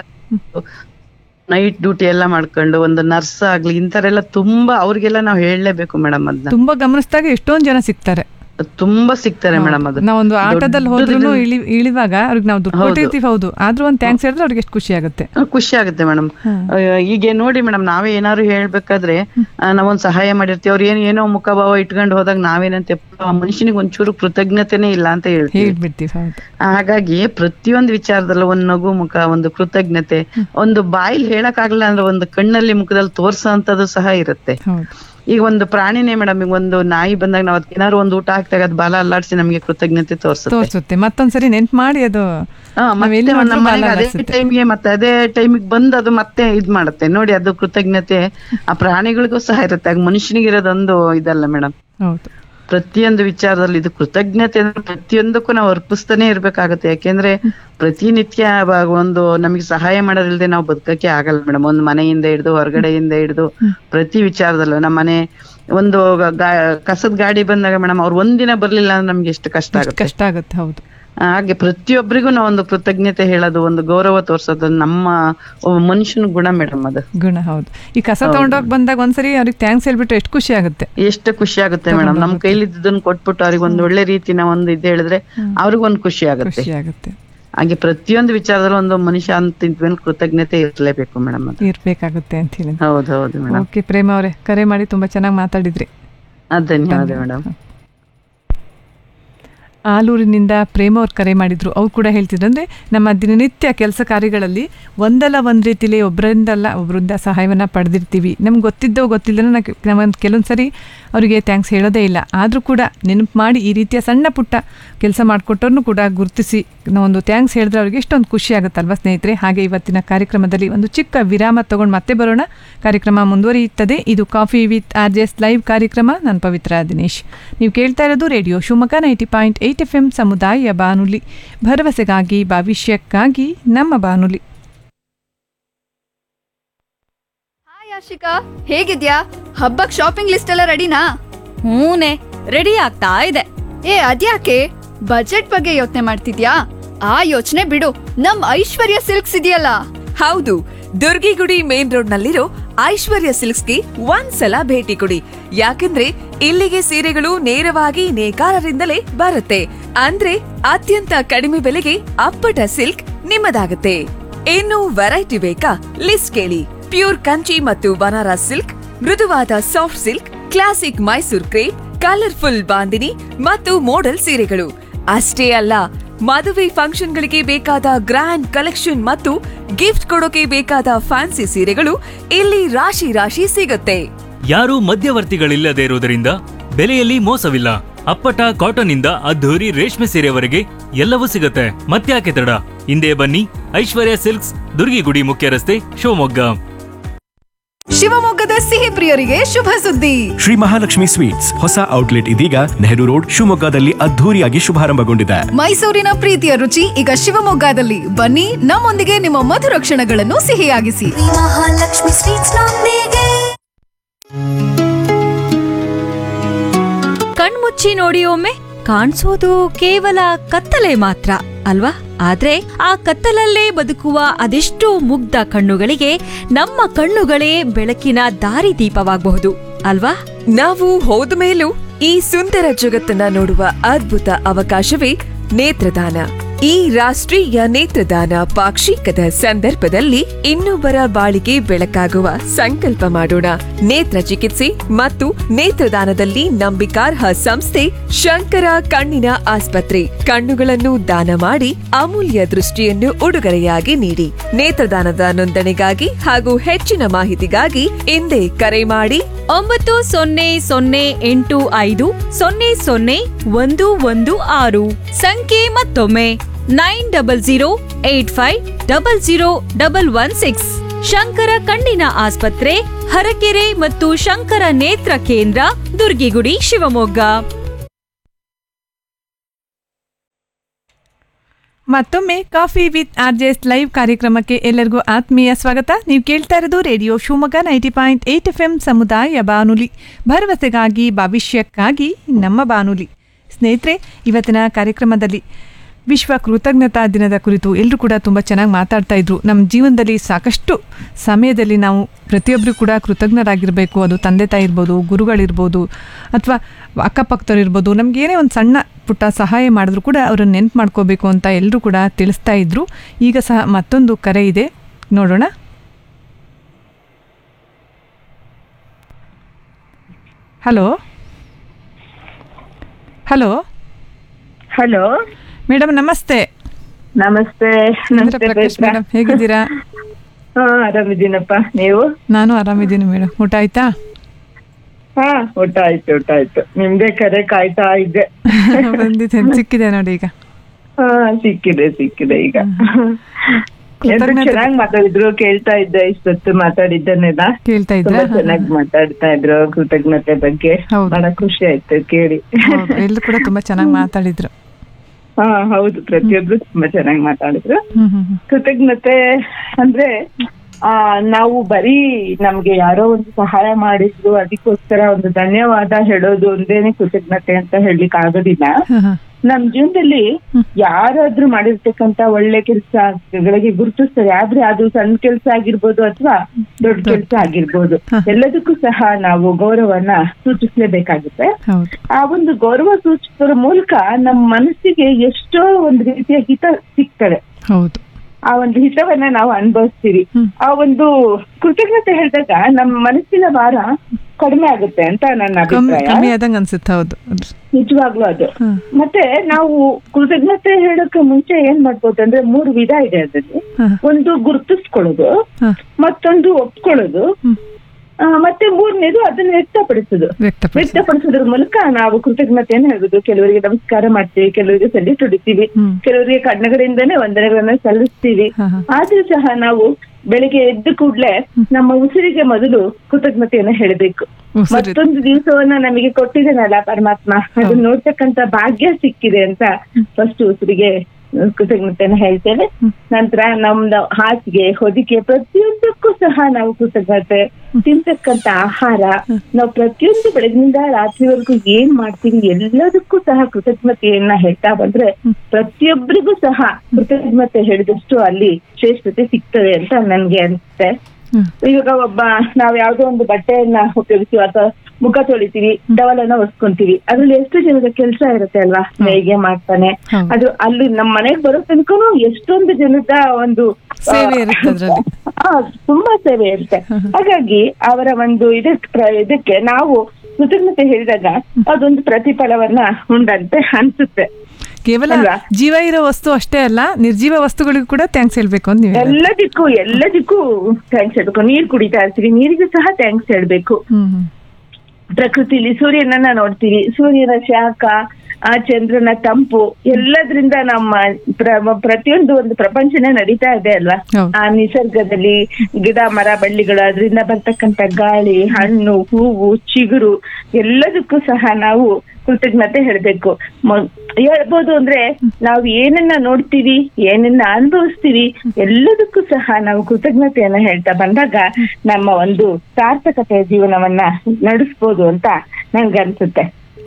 ನೈಟ್ ಡ್ಯೂಟಿ ಎಲ್ಲ ಮಾಡ್ಕೊಂಡು ಒಂದು ನರ್ಸ್ ಆಗ್ಲಿ ಇಂಥರೆಲ್ಲ ತುಂಬಾ ಅವ್ರಿಗೆಲ್ಲ ನಾವು ಹೇಳಲೇಬೇಕು ಮೇಡಮ್ ಅದನ್ನ ತುಂಬಾ ಗಮನಿಸಿದಾಗ ಎಷ್ಟೊಂದ್ ಜನ ಸಿಗ್ತಾರೆ ತುಂಬಾ ಸಿಗ್ತಾರೆ ಮೇಡಮ್ ಅದು ನಾವೊಂದು ಆಟದಲ್ಲಿ ಹೋದ್ರು ದೊಡ್ಡದಿದೆ. ಇಳಿ ಇಳಿವಾಗ ಅವ್ರಿಗೆ ನಾವು ದುಡ್ಡು ಹೌದು. ಕೊಟ್ಟಿರ್ತೀವಿ ಹೌದು ಆದ್ರೂ ಒಂದ್ ಥ್ಯಾಂಕ್ಸ್ ಹೇಳಿದ್ರೆ ಅವ್ರಿಗೆ ಎಷ್ಟು ಖುಷಿ ಆಗುತ್ತೆ ಖುಷಿ ಆಗುತ್ತೆ ಮೇಡಮ್ ಈಗ ನೋಡಿ ಮೇಡಮ್ ನಾವೇ ಏನಾದ್ರು ಹೇಳ್ಬೇಕಾದ್ರೆ ಆ, ನಾವೊಂದ್ ಸಹಾಯ ಮಾಡಿರ್ತೀವಿ ಅವ್ರು ಏನ್ ಏನೋ ಮುಖಭಾವ ಇಟ್ಕೊಂಡು ಹೋದಾಗ ನಾವೇನಂತೆ ಆ ಮನುಷ್ಯನಿಗೆ ಒಂಚೂರು ಕೃತಜ್ಞತೆನೇ ಇಲ್ಲ ಅಂತ ಹೇಳ್ತೀವಿ ಹೇಳ್ಬಿಡ್ತೀವಿ ಹೌದು ಹಾಗಾಗಿ ಪ್ರತಿಯೊಂದು ವಿಚಾರದಲ್ಲೂ ಒಂದು ನಗು ಮುಖ ಒಂದು ಕೃತಜ್ಞತೆ ಒಂದು ಬಾಯಿಲ್ ಹೇಳಕ್ ಆಗಲ್ಲ ಅಂದ್ರೆ ಒಂದು ಕಣ್ಣಲ್ಲಿ ಮುಖದಲ್ಲಿ ತೋರ್ಸೋ ಅಂತದ್ದು ಸಹ ಇರುತ್ತೆ ಈಗ ಒಂದು ಪ್ರಾಣಿನೇ ಮೇಡಮ್ ಈಗ ಒಂದು ನಾಯಿ ಬಂದಾಗ ನಾವ್ ಅದಕ್ಕೆ ಏನಾದ್ರು ಒಂದು ಊಟ ಹಾಕ್ದಾಗ ಅದು ಬಾಲ ಅಲ್ಲಾಡ್ಸಿ ನಮ್ಗೆ ಕೃತಜ್ಞತೆ ತೋರ್ಸುತ್ತೆ ತೋರ್ಸುತ್ತೆ ಮತ್ತೊಂದ್ಸರಿ ನೆನ್ಪು ಮಾಡಿ ಅದು ಹಾ, ನಾವ್ ಮತ್ತೆ ಎಲ್ಲಿ ಒಂದ್ ನೋಡಿದ್ರು ನಮ್ಮ ಬಾಲ ಮನೆಗೆ ಅದೇ ಅಲ್ಲಾಡ್ಸುತ್ತೆ. ಟೈಮ್ಗೆ ಮತ್ತೆ ಅದೇ ಟೈಮಿಗೆ ಬಂದು ಅದು ಮತ್ತೆ ಇದ್ ಮಾಡುತ್ತೆ ನೋಡಿ ಅದು ಕೃತಜ್ಞತೆ ಆ ಪ್ರಾಣಿಗಳಿಗೂ ಸಹ ಇರುತ್ತೆ ಆಗ ಮನುಷ್ಯನಿಗೆ ಇರೋದೊಂದು ಇದಲ್ಲ ಮೇಡಮ್ ಹೌದು ಪ್ರತಿಯೊಂದು ವಿಚಾರದಲ್ಲಿ ಇದು ಕೃತಜ್ಞತೆ ಅಂದ್ರೆ ಪ್ರತಿಯೊಂದಕ್ಕೂ ನಾವು ಅರ್ಪಿಸ್ತಾನೆ ಇರ್ಬೇಕಾಗತ್ತೆ ಯಾಕೆಂದ್ರೆ ಪ್ರತಿನಿತ್ಯ ವ- ಒಂದು ನಮಗೆ ಸಹಾಯ ಮಾಡೋದಿಲ್ದೆ ನಾವು ಬದುಕಕ್ಕೆ ಆಗಲ್ಲ ಮೇಡಮ್ ಒಂದು ಮನೆಯಿಂದ ಹಿಡಿದು ಹೊರಗಡೆಯಿಂದ ಹಿಡಿದು ಪ್ರತಿ ವಿಚಾರದಲ್ಲೂ ನಮ್ಮ ಮನೆ ಒಂದು ಗಾ- ಕಸದ ಗಾಡಿ ಬಂದಾಗ ಮೇಡಮ್ ಅವ್ರು ಒಂದಿನ ಬರ್ಲಿಲ್ಲ ಅಂದ್ರೆ ನಮ್ಗೆ ಎಷ್ಟು ಕಷ್ಟ ಆಗುತ್ತೆ ಕಷ್ಟ ಆಗುತ್ತೆ ಹೌದು ಹಾಗೆ ಪ್ರತಿಯೊಬ್ಬರಿಗೂ ನಾವು ಒಂದು ಕೃತಜ್ಞತೆ ಹೇಳೋದು ಒಂದು ಗೌರವ ತೋರ್ಸೋದು ನಮ್ಮ ಒಬ್ಬ ಮನುಷ್ಯನ ಗುಣ ಮೇಡಮ್ ಅದು ಗುಣ ಹೌದು ಈ ಕಸ ತಗೊಂಡೋಗ್ ಬಂದಾಗ ಒಂದ್ಸರಿ ಅವ್ರಿಗೆ ಥ್ಯಾಂಕ್ಸ್ ಹೇಳ್ಬಿಟ್ರೆ ಎಷ್ಟು ಖುಷಿ ಆಗುತ್ತೆ ಎಷ್ಟು ಖುಷಿ ಆಗುತ್ತೆ ಮೇಡಮ್ ನಮ್ ಕೈಲಿದ್ದದನ್ನ ಕೊಟ್ಬಿಟ್ಟು ಅವ್ರಿಗೆ ಒಂದ್ ಒಳ್ಳೆ ರೀತಿನ ಒಂದು ಇದು ಹೇಳಿದ್ರೆ ಅವ್ರಿಗೊಂದು ಖುಷಿ ಆಗುತ್ತೆ ಖುಷಿ ಆಗುತ್ತೆ ಹಾಗೆ ಪ್ರತಿಯೊಂದು ವಿಚಾರದಲ್ಲೂ ಒಂದು ಮನುಷ್ಯ ಅಂತ ಇದ್ಮೇಲೆ ಕೃತಜ್ಞತೆ ಇರ್ಲೇಬೇಕು ಮೇಡಮ್ ಅದು ಇರ್ಬೇಕಾಗುತ್ತೆ ಅಂತ ಹೇಳಿ ಹೌದು ಹೌದು ಮೇಡಮ್ ಓಕೆ ಪ್ರೇಮ ಅವರೇ ಕರೆ ಮಾಡಿ ತುಂಬಾ ಚೆನ್ನಾಗಿ ಮಾತಾಡಿದ್ರಿ ಧನ್ಯವಾದ ಮೇಡಮ್ ಆಲೂರಿನಿಂದ ಪ್ರೇಮ ಅವ್ರು ಕರೆ ಮಾಡಿದ್ರು ಅವ್ರು ಕೂಡ ಹೇಳ್ತಿದ್ರು ಅಂದರೆ ನಮ್ಮ ದಿನನಿತ್ಯ ಕೆಲಸ ಕಾರ್ಯಗಳಲ್ಲಿ ಒಂದಲ್ಲ ಒಂದು ರೀತಿಲಿ ಒಬ್ಬರಿಂದಲ್ಲ ಒಬ್ಬರಿಂದ ಸಹಾಯವನ್ನು ಪಡೆದಿರ್ತೀವಿ ನಮ್ಗೆ ಗೊತ್ತಿದ್ದೋ ಗೊತ್ತಿಲ್ಲದೋ ನಾವು ಕೆಲವೊಂದು ಸರಿ ಅವರಿಗೆ ಥ್ಯಾಂಕ್ಸ್ ಹೇಳೋದೇ ಇಲ್ಲ ಆದರೂ ಕೂಡ ನೆನಪು ಮಾಡಿ ಈ ರೀತಿಯ ಸಣ್ಣ ಪುಟ್ಟ ಕೆಲಸ ಮಾಡಿಕೊಟ್ಟವ್ರನ್ನೂ ಕೂಡ ಗುರುತಿಸಿ ನಾವೊಂದು ಥ್ಯಾಂಕ್ಸ್ ಹೇಳಿದ್ರೆ ಅವ್ರಿಗೆ ಎಷ್ಟೊಂದು ಖುಷಿ ಆಗುತ್ತಲ್ವ ಸ್ನೇಹಿತರೆ ಹಾಗೆ ಇವತ್ತಿನ ಕಾರ್ಯಕ್ರಮದಲ್ಲಿ ಒಂದು ಚಿಕ್ಕ ವಿರಾಮ ತಗೊಂಡು ಮತ್ತೆ ಬರೋಣ ಕಾರ್ಯಕ್ರಮ ಮುಂದುವರಿಯುತ್ತದೆ ಇದು coffee with R J S live ಕಾರ್ಯಕ್ರಮ ನಾನು ಪವಿತ್ರ ದಿನೇಶ್ ನೀವು ಕೇಳ್ತಾ ಇರೋದು radio Shivamogga ninety point eight F M ಸಮುದಾಯ ಬಾನುಲಿ ಭರವಸೆಗಾಗಿ ಭವಿಷ್ಯಕ್ಕಾಗಿ ನಮ್ಮ ಬಾನುಲಿ ಹಾಯ್ ಆಶಿಕಾ ಹೇಗಿದ್ಯಾ ಹಬ್ಬಕ್ ಶಾಪಿಂಗ್ ಲಿಸ್ಟ್ ಎಲ್ಲ ರೆಡಿನಾ ಹೂನೆ ರೆಡಿ ಆಗ್ತಾ ಇದೆ ಏ ಅದ್ಯಾಕೆ ಬಜೆಟ್ ಬಗ್ಗೆ ಯೋಚನೆ ಮಾಡ್ತಿದ್ಯಾ ಆ ಯೋಚನೆ ಬಿಡು ನಮ್ ಐಶ್ವರ್ಯ ಸಿಲ್ಕ್ಸ್ ಇದೆಯಲ್ಲ ಹೌದು ದುರ್ಗಿಗುಡಿ ಮೇನ್ ರೋಡ್ ನಲ್ಲಿರೋ ಐಶ್ವರ್ಯ ಸಿಲ್ಕ್ಸ್ಗೆ ಒಂದ್ಸಲ ಭೇಟಿ ಕೊಡಿ ಯಾಕಂದ್ರೆ ಇಲ್ಲಿಗೆ ಸೀರೆಗಳು ನೇರವಾಗಿ ನೇಕಾರರಿಂದಲೇ ಬರುತ್ತೆ ಅಂದ್ರೆ ಅತ್ಯಂತ ಕಡಿಮೆ ಬೆಲೆಗೆ ಅಪ್ಪಟ ಸಿಲ್ಕ್ ನಿಮ್ಮದಾಗುತ್ತೆ ಇನ್ನು ವೆರೈಟಿ ಬೇಕಾ ಲಿಸ್ಟ್ ಕೇಳಿ ಪ್ಯೂರ್ ಕಂಚಿ ಮತ್ತು ಬನಾರಸ್ ಸಿಲ್ಕ್ ಮೃದುವಾದ soft silk classic Mysore crepe colourful bandhani ಮತ್ತು ಮೋಡಲ್ ಸೀರೆಗಳು ಅಷ್ಟೇ ಅಲ್ಲ ಮದುವೆ ಫಂಕ್ಷನ್ಗಳಿಗೆ ಬೇಕಾದ ಗ್ರ್ಯಾಂಡ್ ಕಲೆಕ್ಷನ್ ಮತ್ತು ಗಿಫ್ಟ್ ಕೊಡೋಕೆ ಬೇಕಾದ ಫ್ಯಾನ್ಸಿ ಸೀರೆಗಳು ಇಲ್ಲಿ ರಾಶಿ ರಾಶಿ ಸಿಗುತ್ತೆ ಯಾರೂ ಮಧ್ಯವರ್ತಿಗಳಿಲ್ಲದೆ ಇರುವುದರಿಂದ ಬೆಲೆಯಲ್ಲಿ ಮೋಸವಿಲ್ಲ ಅಪ್ಪಟ ಕಾಟನ್ ಇಂದ ಅದ್ಧೂರಿ ರೇಷ್ಮೆ ಸೀರೆವರೆಗೆ ಎಲ್ಲವೂ ಸಿಗುತ್ತೆ ಮತ್ತ್ಯಾಕೆ ತಡ ಹಿಂದೆ ಬನ್ನಿ ಐಶ್ವರ್ಯ ಸಿಲ್ಕ್ಸ್ ದುರ್ಗಿಗುಡಿ ಮುಖ್ಯ ರಸ್ತೆ ಶಿವಮೊಗ್ಗ ಶಿವಮೊಗ್ಗದ ಸಿಹಿ ಪ್ರಿಯರಿಗೆ ಶುಭ ಸುದ್ದಿ ಶ್ರೀ ಮಹಾಲಕ್ಷ್ಮಿ ಸ್ವೀಟ್ಸ್ ಹೊಸ ಔಟ್ಲೆಟ್ ಇದೀಗ ನೆಹರು ರೋಡ್ ಶಿವಮೊಗ್ಗದಲ್ಲಿ ಅದ್ಧೂರಿಯಾಗಿ ಶುಭಾರಂಭಗೊಂಡಿದೆ ಮೈಸೂರಿನ ಪ್ರೀತಿಯ ರುಚಿ ಈಗ ಶಿವಮೊಗ್ಗದಲ್ಲಿ ಬನ್ನಿ ನಮ್ಮೊಂದಿಗೆ ನಿಮ್ಮ ಮಧುರ ಕ್ಷಣಗಳನ್ನು ಸಿಹಿಯಾಗಿಸಿ ಮಹಾಲಕ್ಷ್ಮಿ ಸ್ವೀಟ್ಸ್ ನೊಂದಿಗೆ ಕಣ್ಮುಚ್ಚಿ ನೋಡಿ ಒಮ್ಮೆ ಕಾಣಿಸೋದು ಕೇವಲ ಕತ್ತಲೆ ಮಾತ್ರ ಅಲ್ವಾ ಆದ್ರೆ ಆ ಕತ್ತಲಲ್ಲೇ ಬದುಕುವ ಅದೆಷ್ಟೋ ಮುಗ್ಧ ಕಣ್ಣುಗಳಿಗೆ ನಮ್ಮ ಕಣ್ಣುಗಳೇ ಬೆಳಕಿನ ದಾರಿದೀಪವಾಗಬಹುದು ಅಲ್ವಾ ನಾವು ಹೋದ ಮೇಲೂ ಈ ಸುಂದರ ಜಗತ್ತನ್ನ ನೋಡುವ ಅದ್ಭುತ ಅವಕಾಶವೇ ನೇತ್ರದಾನ ಈ ರಾಷ್ಟ್ರೀಯ ನೇತ್ರದಾನ ಪಾಕ್ಷಿಕದ ಸಂದರ್ಭದಲ್ಲಿ ಇನ್ನೊಬ್ಬರ ಬಾಳಿಗೆ ಬೆಳಕಾಗುವ ಸಂಕಲ್ಪ ಮಾಡೋಣ ನೇತ್ರ ಚಿಕಿತ್ಸೆ ಮತ್ತು ನೇತ್ರದಾನದಲ್ಲಿ ನಂಬಿಕಾರ್ಹ ಸಂಸ್ಥೆ ಶಂಕರ ಕಣ್ಣಿನ ಆಸ್ಪತ್ರೆ ಕಣ್ಣುಗಳನ್ನು ದಾನ ಮಾಡಿ ಅಮೂಲ್ಯ ದೃಷ್ಟಿಯನ್ನು ಉಡುಗೊರೆಯಾಗಿ ನೀಡಿ ನೇತ್ರದಾನದ ನೋಂದಣಿಗಾಗಿ ಹಾಗೂ ಹೆಚ್ಚಿನ ಮಾಹಿತಿಗಾಗಿ ಹಿಂದೆ ಕರೆ ಮಾಡಿ ಒಂಬತ್ತು ಸೊನ್ನೆ ಸೊನ್ನೆ ಎಂಟು ಐದು ಸೊನ್ನೆ ಸೊನ್ನೆ ಒಂದು ಒಂದು ಆರು ಸಂಖ್ಯೆ ಮತ್ತೊಮ್ಮೆ nine double zero eight five double zero double one six Shankara ಕಣ್ಣಿನ ಆಸ್ಪತ್ರೆ ಹರಕೆರೆ ಮತ್ತು ಶಂಕರ ನೇತ್ರ ಕೇಂದ್ರ ದುರ್ಗಿಗುಡಿ ಶಿವಮೊಗ್ಗ ಮತ್ತೊಮ್ಮೆ ಕಾಫಿ ವಿತ್ ಆರ್ಜೆಸ್ ಲೈವ್ ಕಾರ್ಯಕ್ರಮಕ್ಕೆ ಎಲ್ಲರಿಗೂ ಆತ್ಮೀಯ ಸ್ವಾಗತ ನೀವು ಕೇಳ್ತಾ ಇರೋದು radio Shivamogga ninety point eight F M ಸಮುದಾಯ ಬಾನುಲಿ ಭರವಸೆಗಾಗಿ ಭವಿಷ್ಯಕ್ಕಾಗಿ ನಮ್ಮ ಬಾನುಲಿ ಸ್ನೇಹಿತರೆ ಇವತ್ತಿನ ಕಾರ್ಯಕ್ರಮದಲ್ಲಿ ವಿಶ್ವ ಕೃತಜ್ಞತಾ ದಿನದ ಕುರಿತು ಎಲ್ಲರೂ ಕೂಡ ತುಂಬ ಚೆನ್ನಾಗಿ ಮಾತಾಡ್ತಾ ಇದ್ರು ನಮ್ಮ ಜೀವನದಲ್ಲಿ ಸಾಕಷ್ಟು ಸಮಯದಲ್ಲಿ ನಾವು ಪ್ರತಿಯೊಬ್ಬರು ಕೂಡ ಕೃತಜ್ಞರಾಗಿರಬೇಕು ಅದು ತಂದೆ ತಾಯಿ ಇರ್ಬೋದು ಗುರುಗಳಿರ್ಬೋದು ಅಥವಾ ಅಕ್ಕಪಕ್ಕದವ್ರು ಇರ್ಬೋದು ನಮ್ಗೆ ಏನೇ ಒಂದು ಸಣ್ಣ ಪುಟ್ಟ ಸಹಾಯ ಮಾಡಿದ್ರು ಕೂಡ ಅವ್ರನ್ನ ನೆನ್ಪು ಮಾಡ್ಕೋಬೇಕು ಅಂತ ಎಲ್ಲರೂ ಕೂಡ ತಿಳಿಸ್ತಾ ಇದ್ರು ಈಗ ಸಹ ಮತ್ತೊಂದು ಕರೆ ಇದೆ ನೋಡೋಣ ಹಲೋ ಹಲೋ ಹಲೋ ಮೇಡಮ್ ನಮಸ್ತೆ ನಮಸ್ತೆ ನಮಸ್ತೆ ಪ್ರಕಾಶ್ ಪವಿತ್ರ. ಮೇಡಮ್ ಹೇಗಿದ್ದೀರಾ ಹಾ ಆರಾಮಿದ್ದೀನಪ್ಪ ನೀವು ನಾನು ಆರಾಮಿದ್ದೀನಿ ಮೇಡಮ್ ಊಟ ಆಯ್ತಾ ಹಾ ಊಟ ಆಯ್ತು ಊಟ ಆಯ್ತು ನಿಮ್ದೇ ಕರೆ ಕಾಯ್ತಾ ಇದ್ದೆ ಬಂದಿದೆ ಸಿಕ್ಕಿದೆ ನೋಡಿ ಈಗ ಹಾ ಸಿಕ್ಕಿದೆ ಸಿಕ್ಕಿದೆ ಈಗ ಎಲ್ರು ಕೃತಜ್ಞತೆ- ಚೆನ್ನಾಗಿ ಮಾತಾಡಿದ್ರು ಕೇಳ್ತಾ ಇದ್ದೆ ಇಷ್ಟೊತ್ತು ಮಾತಾಡಿದ್ದನ್ನೆಲ್ಲ ಕೇಳ್ತಾ ಇದ್ರಾ? ತುಂಬಾ ಚೆನ್ನಾಗಿ ಮಾತಾಡ್ತಾ ಇದ್ರು ಕೃತಜ್ಞತೆ ಬಗ್ಗೆ ಬಹಳ ಖುಷಿ ಆಯ್ತು ಕೇಳಿ ಎಲ್ಲರೂ ಕೂಡ ತುಂಬಾ ಚೆನ್ನಾಗಿ ಮಾತಾಡಿದ್ರು ಹಾ ಹೌದು ಪ್ರತಿಯೊಬ್ರು ತುಂಬಾ ಚೆನ್ನಾಗಿ ಮಾತಾಡಿದ್ರು ಹ್ಮ್ ಹ್ಮ್ ಹ್ಮ್. ಕೃತಜ್ಞತೆ ಅಂದ್ರೆ ಆ ನಾವು ಬರೀ ನಮ್ಗೆ ಯಾರೋ ಒಂದು ಸಹಾಯ ಮಾಡಿದ್ರು ಅದಕ್ಕೋಸ್ಕರ ಒಂದು ಧನ್ಯವಾದ ಹೇಳೋದು ಒಂದೇನೆ ಕೃತಜ್ಞತೆ ಅಂತ ಹೇಳಲಿಕ್ಕೆ ಆಗೋದಿಲ್ಲ ಹ, ಹ. ನಮ್ ಜೀವನದಲ್ಲಿ ಯಾರಾದ್ರೂ ಮಾಡಿರ್ತಕ್ಕಂತ ಒಳ್ಳೆ ಕೆಲಸಗಳಿಗೆ ಗುರುತಿಸ್ತಾರೆ ಆದ್ರೆ ಅದು ಸಣ್ಣ ಕೆಲಸ ಆಗಿರ್ಬೋದು ಅಥವಾ ದೊಡ್ಡ ಕೆಲಸ ಆಗಿರ್ಬೋದು ಎಲ್ಲದಕ್ಕೂ ಸಹ ನಾವು ಗೌರವನ ಸೂಚಿಸ್ಲೇಬೇಕಾಗುತ್ತೆ ಹೌದು ಆ ಒಂದು ಗೌರವ ಸೂಚಿಸೋದ್ರ ಮೂಲಕ ನಮ್ಮ ಮನಸ್ಸಿಗೆ ಎಷ್ಟೋ ಒಂದು ರೀತಿಯ ಹಿತ ಸಿಗ್ತದೆ ಹೌದು ಆ ಒಂದು ಹಿತವನ್ನ ನಾವು ಅನುಭವಿಸ್ತೀವಿ ಆ ಒಂದು ಕೃತಜ್ಞತೆ ಹೇಳಿದಾಗ ನಮ್ಮ ಮನಸ್ಸಿನ ಭಾರ ಕಡಿಮೆ ಆಗುತ್ತೆ ಅಂತ ನನ್ನ ಕಮ್ಮಿ ಅಭಿಪ್ರಾಯ ಕಮ್ಮಿ ಆದಂಗೆ ಅನ್ಸುತ್ತೆ ಹೌದು ನಿಜವಾಗ್ಲೂ ಅದು ಮತ್ತೆ ನಾವು ಕೃತಜ್ಞತೆ ಹೇಳೋಕೆ ಮುಂಚೆ ಏನ್ ಮಾಡ್ಬೋದು ಅಂದ್ರೆ ಮೂರು ವಿಧ ಇದೆ ಅದರಲ್ಲಿ ಒಂದು ಗುರುತಿಸ್ಕೊಳ್ಳೋದು ಮತ್ತೊಂದು ಒಪ್ಕೊಳ್ಳೋದು ಆ, ಮತ್ತೆ ಮೂರನೇದು ಅದನ್ನ ವ್ಯಕ್ತಪಡಿಸೋದು ವ್ಯಕ್ತಪಡಿಸೋದ್ರ ಮೂಲಕ ನಾವು ಕೃತಜ್ಞತೆಯನ್ನು ಹೇಳ್ಬೋದು ಕೆಲವರಿಗೆ ನಮಸ್ಕಾರ ಮಾಡ್ತೀವಿ ಕೆಲವರಿಗೆ ಸಲ್ಯೂಟ್ ಹೊಡಿತೀವಿ ಕೆಲವರಿಗೆ ಕಣ್ಣಗಳಿಂದನೇ ವಂದನೆಗಳನ್ನ ಸಲ್ಲಿಸ್ತೀವಿ ಆದ್ರೂ ಸಹ ನಾವು ಬೆಳಿಗ್ಗೆ ಎದ್ದ ಕೂಡ್ಲೆ ನಮ್ಮ ಉಸಿರಿಗೆ ಮೊದಲು ಕೃತಜ್ಞತೆಯನ್ನ ಹೇಳಬೇಕು ಮತ್ತೊಂದು ದಿವಸವನ್ನ ನಮಗೆ ಕೊಟ್ಟಿದ್ದಾನಲ್ಲ ಪರಮಾತ್ಮ ಅದನ್ನ ನೋಡ್ತಕ್ಕಂತ ಭಾಗ್ಯ ಸಿಕ್ಕಿದೆ ಅಂತ ಫಸ್ಟ್ ಉಸಿರಿಗೆ ಕೃತಜ್ಞತೆಯನ್ನ ಹೇಳ್ತೇವೆ ನಂತರ ನಮ್ದು ಹಾಸಿಗೆ ಹೊದಿಕೆ ಪ್ರತಿಯೊಂದಕ್ಕೂ ಸಹ ನಾವು ಕೃತಜ್ಞತೆ ತಿಂತಕ್ಕಂತ ಆಹಾರ ನಾವು ಪ್ರತಿಯೊಂದು ಬೆಳಗಿನಿಂದ ರಾತ್ರಿವರೆಗೂ ಏನ್ ಮಾಡ್ತೀವಿ ಎಲ್ಲದಕ್ಕೂ ಸಹ ಕೃತಜ್ಞತೆಯನ್ನ ಹೇಳ್ತಾ ಬಂದ್ರೆ ಪ್ರತಿಯೊಬ್ಬರಿಗೂ ಸಹ ಕೃತಜ್ಞತೆ ಹೇಳಿದಷ್ಟು ಅಲ್ಲಿ ಶ್ರೇಷ್ಠತೆ ಸಿಗ್ತದೆ ಅಂತ ನನ್ಗೆ ಅನ್ಸುತ್ತೆ ಇವಾಗ ಒಬ್ಬ ನಾವ್ ಯಾವ್ದೋ ಒಂದು ಬಟ್ಟೆಯನ್ನ ಉಪಯೋಗಿಸ್ತೀವಿ ಅಥವಾ ಮುಖ ತೊಳಿತೀವಿ ಟವಲನ್ನ ಒರೆಸ್ಕೊಂತೀವಿ ಅದ್ರಲ್ಲಿ ಎಷ್ಟು ಜನದ ಕೆಲಸ ಇರುತ್ತೆ ಅಲ್ವಾ ಹೇಗೆ ಮಾಡ್ತಾನೆ ಅದು ಅಲ್ಲಿ ನಮ್ ಮನೆಗ್ ಬರೋ ತನಕನು ಎಷ್ಟೊಂದು ಜನದ ಒಂದು ಆ, ಸೇವೆ ಇರುತ್ತೆ ಅದ್ರಲ್ಲಿ. ಆ, ತುಂಬಾ ಸೇವೆ ಇರುತ್ತೆ ಹಾಗಾಗಿ ಅವರ ಒಂದು ಇದಕ್ಕೆ ಇದಕ್ಕೆ ನಾವು ಕೃತಜ್ಞತೆ ಹೇಳಿದಾಗ ಅದೊಂದು ಪ್ರತಿಫಲವನ್ನ ಉಂಡಂತೆ ಅನ್ಸುತ್ತೆ ಕೇವಲ ಜೀವ ಇರೋ ವಸ್ತು ಅಷ್ಟೇ ಅಲ್ಲ ನಿರ್ಜೀವ ವಸ್ತುಗಳಿಗೂ ಕೂಡ ಥ್ಯಾಂಕ್ಸ್ ಹೇಳ್ಬೇಕು ಅಂತ ನೀವು ಹೇಳೋದು. ಎಲ್ಲದಕ್ಕೂ ಎಲ್ಲದಕ್ಕೂ ಥ್ಯಾಂಕ್ಸ್ ಹೇಳ್ಬೇಕು ನೀರ್ ಕುಡಿತಾ ಇರ್ತೀವಿ ನೀರಿಗೂ ಸಹ ಥ್ಯಾಂಕ್ಸ್ ಹೇಳ್ಬೇಕು ಹ್ಮ್ ಹ್ಮ್. ಪ್ರಕೃತಿಲಿ ಸೂರ್ಯನನ್ನ ನೋಡ್ತೀವಿ ಸೂರ್ಯನ ಶಾಖ ಆ ಚಂದ್ರನ ತಂಪು ಎಲ್ಲದ್ರಿಂದ ನಮ್ಮ ಪ್ರ- ಪ್ರತಿಯೊಂದು ಒಂದು ಪ್ರಪಂಚನೇ ನಡೀತಾ ಇದೆ ಅಲ್ವಾ ಆ ನಿಸರ್ಗದಲ್ಲಿ ಗಿಡ ಮರ ಬಳ್ಳಿಗಳು ಅದರಿಂದ ಬರ್ತಕ್ಕಂತ ಗಾಳಿ ಹಣ್ಣು ಹೂವು ಚಿಗುರು ಎಲ್ಲದಕ್ಕೂ ಸಹ ನಾವು ಕೃತಜ್ಞತೆ ಹೇಳ್ಬೇಕು ಮ- ಹೇಳ್ಬೋದು ಅಂದ್ರೆ ನಾವು ಏನನ್ನ ನೋಡ್ತೀವಿ ಏನನ್ನ ಅನುಭವಿಸ್ತೀವಿ ಎಲ್ಲದಕ್ಕೂ ಸಹ ನಾವು ಕೃತಜ್ಞತೆಯನ್ನ ಹೇಳ್ತಾ ಬಂದಾಗ ನಮ್ಮ ಒಂದು ಸಾರ್ಥಕತೆಯ ಜೀವನವನ್ನ ನಡೆಸ್ಬೋದು ಅಂತ ನನ್ಗೆ ಅನ್ಸುತ್ತೆ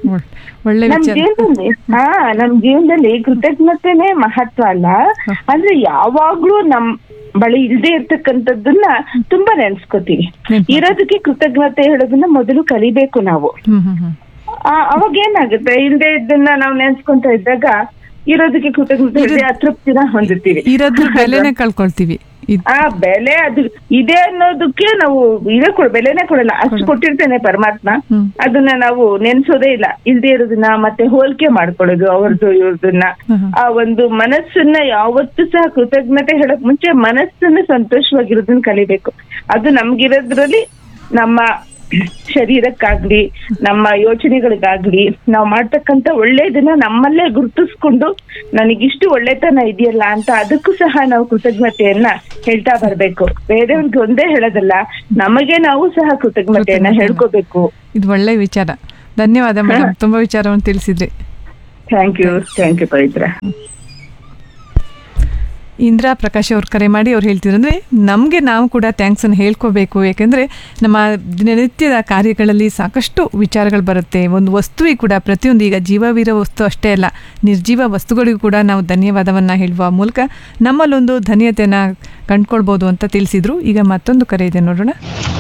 ಒಳ್ಳೆ ನಮ್ ವಿಚಾರ ಜೀವನದಲ್ಲಿ ಹಾ ನಮ್ ಜೀವನದಲ್ಲಿ ಕೃತಜ್ಞತೆನೇ ಮಹತ್ವ ಅಲ್ಲ ಅಂದ್ರೆ ಯಾವಾಗ್ಲೂ ನಮ್ ಬಳಿ ಇಲ್ದೇ ಇರ್ತಕ್ಕಂಥದ್ದನ್ನ ತುಂಬಾ ನೆನ್ಸ್ಕೊತೀವಿ ಇರೋದಕ್ಕೆ ಕೃತಜ್ಞತೆ ಹೇಳೋದನ್ನ ಮೊದಲು ಕಲಿಬೇಕು ನಾವು ಹ್ಮ್ ಹ್ಮ್ ಹ್ಮ್ ಆ, ಅವಾಗ ಏನಾಗುತ್ತೆ ಇಲ್ದೇ ಇದ್ದನ್ನ ನಾವು ನೆನ್ಸ್ಕೊಂತ ಇದ್ದಾಗ ಇರೋದಕ್ಕೆ ಕೃತಜ್ಞತೆ ಹೇಳಿ ಅತೃಪ್ತಿನ ಹೊಂದುತ್ತೀವಿ ಇರೋದ್ರ ಬೆಲೆನೆ ಕಳ್ಕೊಳ್ತೀವಿ ಇದ್- ಆ ಬೆಲೆ ಅದು ಇದೆ ಅನ್ನೋದಕ್ಕೆ ನಾವು ಇದೇ ಕೊಡ್ ಬೆಲೆನೇ ಕೊಡಲ್ಲ ಅಷ್ಟು ಕೊಟ್ಟಿರ್ತೇನೆ ಪರಮಾತ್ಮ ಅದನ್ನ ನಾವು ನೆನ್ಸೋದೇ ಇಲ್ಲ ಇಲ್ದೇ ಇರೋದನ್ನ ಮತ್ತೆ ಹೋಲಿಕೆ ಮಾಡ್ಕೊಳ್ಳೋದು ಅವ್ರದ್ದು ಇವ್ರದನ್ನ ಆ ಒಂದು ಮನಸ್ಸನ್ನ ಯಾವತ್ತೂ ಸಹ ಕೃತಜ್ಞತೆ ಹೇಳಕ್ ಮುಂಚೆ ಮನಸ್ಸನ್ನ ಸಂತೋಷವಾಗಿರೋದನ್ನ ಕಲಿಬೇಕು ಅದು ನಮ್ಗಿರೋದ್ರಲ್ಲಿ ನಮ್ಮ ಶರೀರಕ್ಕಾಗ್ಲಿ ನಮ್ಮ ಯೋಚನೆಗಳಿಗಾಗ್ಲಿ ನಾವು ಮಾಡ್ತಕ್ಕಂತ ಒಳ್ಳೇದನ್ನ ನಮ್ಮಲ್ಲೇ ಗುರುತಿಸ್ಕೊಂಡು ನನಗಿಷ್ಟು ಒಳ್ಳೆತನ ಇದೆಯಲ್ಲ ಅಂತ ಅದಕ್ಕೂ ಸಹ ನಾವು ಕೃತಜ್ಞತೆಯನ್ನ ಹೇಳ್ತಾ ಬರ್ಬೇಕು ಬೇರೆಯವ್ರಿಗೆ ಒಂದೇ ಹೇಳೋದಲ್ಲ ನಮಗೆ ನಾವು ಸಹ ಕೃತಜ್ಞತೆಯನ್ನ ಹೇಳ್ಕೋಬೇಕು ಇದು ಒಳ್ಳೆ ವಿಚಾರ ಧನ್ಯವಾದ ಮೇಡಮ್ ತುಂಬಾ ವಿಚಾರವನ್ನು ತಿಳಿಸಿದ್ರಿ thank you thank you Pavithra Indira Prakash ಅವ್ರು ಕರೆ ಮಾಡಿ ಅವ್ರು ಹೇಳ್ತಿರಂದ್ರೆ ನಮಗೆ ನಾವು ಕೂಡ ಥ್ಯಾಂಕ್ಸನ್ನು ಹೇಳ್ಕೋಬೇಕು ಯಾಕೆಂದರೆ ನಮ್ಮ ದಿನನಿತ್ಯದ ಕಾರ್ಯಗಳಲ್ಲಿ ಸಾಕಷ್ಟು ವಿಚಾರಗಳು ಬರುತ್ತೆ ಒಂದು ವಸ್ತುವಿಗೆ ಕೂಡ ಪ್ರತಿಯೊಂದು ಈಗ ಜೀವವಿರೋ ವಸ್ತು ಅಷ್ಟೇ ಅಲ್ಲ ನಿರ್ಜೀವ ವಸ್ತುಗಳಿಗೂ ಕೂಡ ನಾವು ಧನ್ಯವಾದವನ್ನು ಹೇಳುವ ಮೂಲಕ ನಮ್ಮಲ್ಲೊಂದು ಧನ್ಯತೆಯನ್ನು ಕಂಡ್ಕೊಳ್ಬೋದು ಅಂತ ತಿಳಿಸಿದ್ರು ಈಗ ಮತ್ತೊಂದು ಕರೆ ಇದೆ ನೋಡೋಣ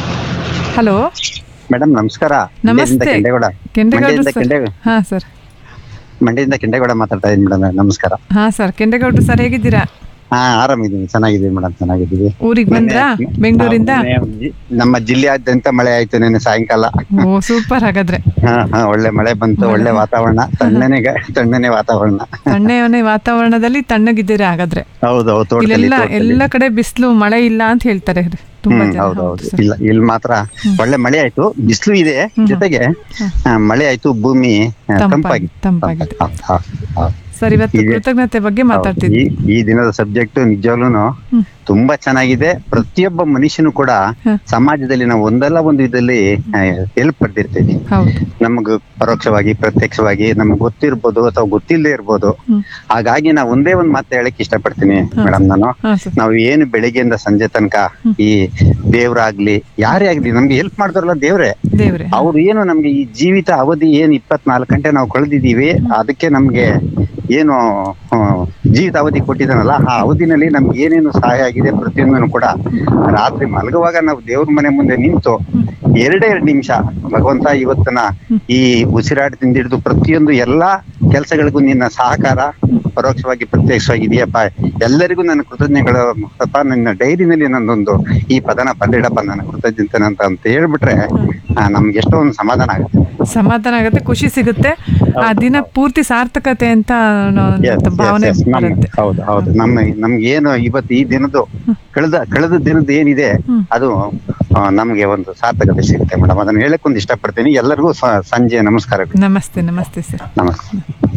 ಹಲೋ ಮೇಡಮ್ ನಮಸ್ಕಾರ ನಮಸ್ತೆ. ಮಂಡ್ಯದಿಂದ ಕೆಂಡೇಗೌಡ ಕೆಂಡೇಗೌಡರು ಮಂಡ್ಯದಿಂದ ಸರ್ ಕೆಂಡೇಗೌಡ ಹಾಂ ಸರ್ ಮಂಡ್ಯದಿಂದ ಕೆಂಡೇಗೌಡ ಮಾತಾಡ್ತಾ ಇದ್ದೀನಿ ಮೇಡಮ್ ನಮಸ್ಕಾರ ಹಾಂ ಸರ್ ಕೆಂಡೇಗೌಡರು ಸರ್ ಹೇಗಿದ್ದೀರಾ ಹಾ ಆರಾಮಿದ್ದೀನಿ ಚೆನ್ನಾಗಿದ್ದೀವಿ ಮೇಡಮ್ ಚೆನ್ನಾಗಿದ್ದೀವಿ ಊರಿಗೆ ಬಂದ್ರಾ ಬೆಂಗಳೂರಿಂದ ನಮ್ಮ ಜಿಲ್ಲೆಯಾದ್ಯಂತ ಮಳೆ ಆಯ್ತು ನೆನ್ನೆ ಸಾಯಂಕಾಲ ಓ ಸೂಪರ್ ಹಾಗಾದ್ರೆ ಹಾ ಹಾ ಒಳ್ಳೆ ಮಳೆ ಬಂತು ಒಳ್ಳೆ ವಾತಾವರಣ ತಣ್ಣನೆ ಗ- ತಣ್ಣನೆ ವಾತಾವರಣ ತಣ್ಣನೆ ವಾತಾವರಣದಲ್ಲಿ ತಣ್ಣಗಿದ್ದೀರಾ ಹಾಗಾದ್ರೆ ಹೌದು ಹೌದು ತೋಟದಲ್ಲಿ ಇಲ್ಲೆಲ್ಲ ತೋಟದಲ್ಲಿ. ಎಲ್ಲ ಕಡೆ ಬಿಸಿಲು ಮಳೆ ಇಲ್ಲ ಅಂತ ಹೇಳ್ತಾರೆ ತುಂಬಾ ಹ್ಮ್ ಜನ ಹೌದು ಹೌದು ಇಲ್ಲ ಇಲ್ಲಿ ಮಾತ್ರ ಒಳ್ಳೆ ಮಳೆ ಆಯ್ತು ಬಿಸಿಲು ಇದೆ ಜೊತೆಗೆ ಆ, ಮಳೆ ಆಯ್ತು ಭೂಮಿ ಆ, ತಂಪಾಗಿ- ತಂಪಾಗಿ ತಂಪಾಗಿದೆ. ಹೌದು, ಹೌದು, ಹೌದು. ಸರ್ ಇವತ್ತು ಇದೆ. ಕೃತಜ್ಞತೆ ಬಗ್ಗೆ ಮಾತಾಡ್ತಿದ್ವಿ ಈ ಈ ದಿನದ ಸಬ್ಜೆಕ್ಟ್ ನಿಜವಾಗ್ಲೂ ತುಂಬಾ ಚೆನ್ನಾಗಿದೆ ಪ್ರತಿಯೊಬ್ಬ ಮನುಷ್ಯನು ಕೂಡ ಸಮಾಜದಲ್ಲಿ ನಾವು ಒಂದಲ್ಲ ಒಂದು ವಿಧದಲ್ಲಿ ಹೆಲ್ಪ್ ಪಡ್ತಿರ್ತೀವಿ ನಮಗ್ ಪರೋಕ್ಷವಾಗಿ ಪ್ರತ್ಯಕ್ಷವಾಗಿ ನಮ್ಗೆ ಗೊತ್ತಿರ್ಬೋದು ಅಥವಾ ಗೊತ್ತಿಲ್ಲದೆ ಇರ್ಬೋದು ಹಾಗಾಗಿ ನಾ ಒಂದೇ ಒಂದ್ ಮಾತು ಹೇಳಕ್ ಇಷ್ಟಪಡ್ತೀನಿ ಮೇಡಮ್ ನಾನು ನಾವು ಏನು ಬೆಳಿಗ್ಗೆಯಿಂದ ಸಂಜೆ ತನಕ ಈ ದೇವ್ರಾಗ್ಲಿ ಯಾರೇ ಆಗ್ಲಿ ನಮ್ಗೆ ಹೆಲ್ಪ್ ಮಾಡ್ತಾರಲ್ಲ ದೇವ್ರೆ ದೇವ್ರೆ ಅವ್ರು ಏನು ನಮ್ಗೆ ಈ ಜೀವಿತ ಅವಧಿ ಏನ್ ಇಪ್ಪತ್ನಾಲ್ಕು ಗಂಟೆ ನಾವು ಕಳೆದಿದ್ದೀವಿ ಅದಕ್ಕೆ ನಮ್ಗೆ ಏನು ಆ, ಜೀವಿತ ಅವಧಿ ಕೊಟ್ಟಿದ್ದಾನಲ್ಲ ಆ ಅವಧಿನಲ್ಲಿ ನಮ್ಗೆ ಏನೇನು ಸಹಾಯ ಆಗಿದೆ ಪ್ರತಿಯೊಂದನ್ನು ಕೂಡ ರಾತ್ರಿ ಮಲಗುವಾಗ ನಾವು ದೇವ್ರ ಮನೆ ಮುಂದೆ ನಿಂತು ಎರಡೇ ಎರಡು ನಿಮಿಷ ಭಗವಂತ ಇವತ್ತನ ಈ ಉಸಿರಾಟದಿಂದ ಹಿಡಿದು ಪ್ರತಿಯೊಂದು ಎಲ್ಲಾ ಕೆಲಸಗಳಿಗೂ ನಿನ್ನ ಸಹಕಾರ ಪರೋಕ್ಷವಾಗಿ ಪ್ರತ್ಯಕ್ಷವಾಗಿ ಇದೆಯಪ್ಪ ಎಲ್ಲರಿಗೂ ನನ್ನ ಕೃತಜ್ಞಗಳು ಅಪ್ಪ ನಿನ್ನ ಡೈರಿನಲ್ಲಿ ನನ್ನೊಂದು ಈ ಪದನ ಬಂದಿಡಪ್ಪ ನನ್ನ ಕೃತಜ್ಞತೆ ಅಂತ ಅಂತ ಹೇಳ್ಬಿಟ್ರೆ ಆ, ನಮ್ಗೆ ಎಷ್ಟೋ ಒಂದು ಸಮಾಧಾನ ಆಗುತ್ತೆ ಸಮಾಧಾನ ಆಗುತ್ತೆ ಖುಷಿ ಸಿಗುತ್ತೆ ಆ ದಿನ ಪೂರ್ತಿ ಸಾರ್ಥಕತೆ ಅಂತ ಅನ್ನೋ ಒಂದು Yes, yes, ಭಾವನೆ yes. ನಮ್- ಬರುತ್ತೆ ಹೌದು ಹೌದು ನಮ್ಮ ನಮ್ಗೆ ಏನು ಇವತ್ತು ಈ ದಿನದ್ದು ಕಳೆದ ಕಳೆದ ದಿನದ ಏನಿದೆ ಅದು ಆ, ನಮ್ಗೆ ಒಂದು ಸಾರ್ಥಕತೆ ಸಿಗುತ್ತೆ ಮೇಡಮ್ ಅದನ್ನ ಹೇಳಕ್ ಒಂದು ಇಷ್ಟಪಡ್ತೀನಿ ಎಲ್ಲರಿಗೂ ಸ- ಸಂಜೆ ನಮಸ್ಕಾರಗಳು ನಮಸ್ತೆ ನಮಸ್ತೆ ಸರ್ ನಮಸ್ತೆ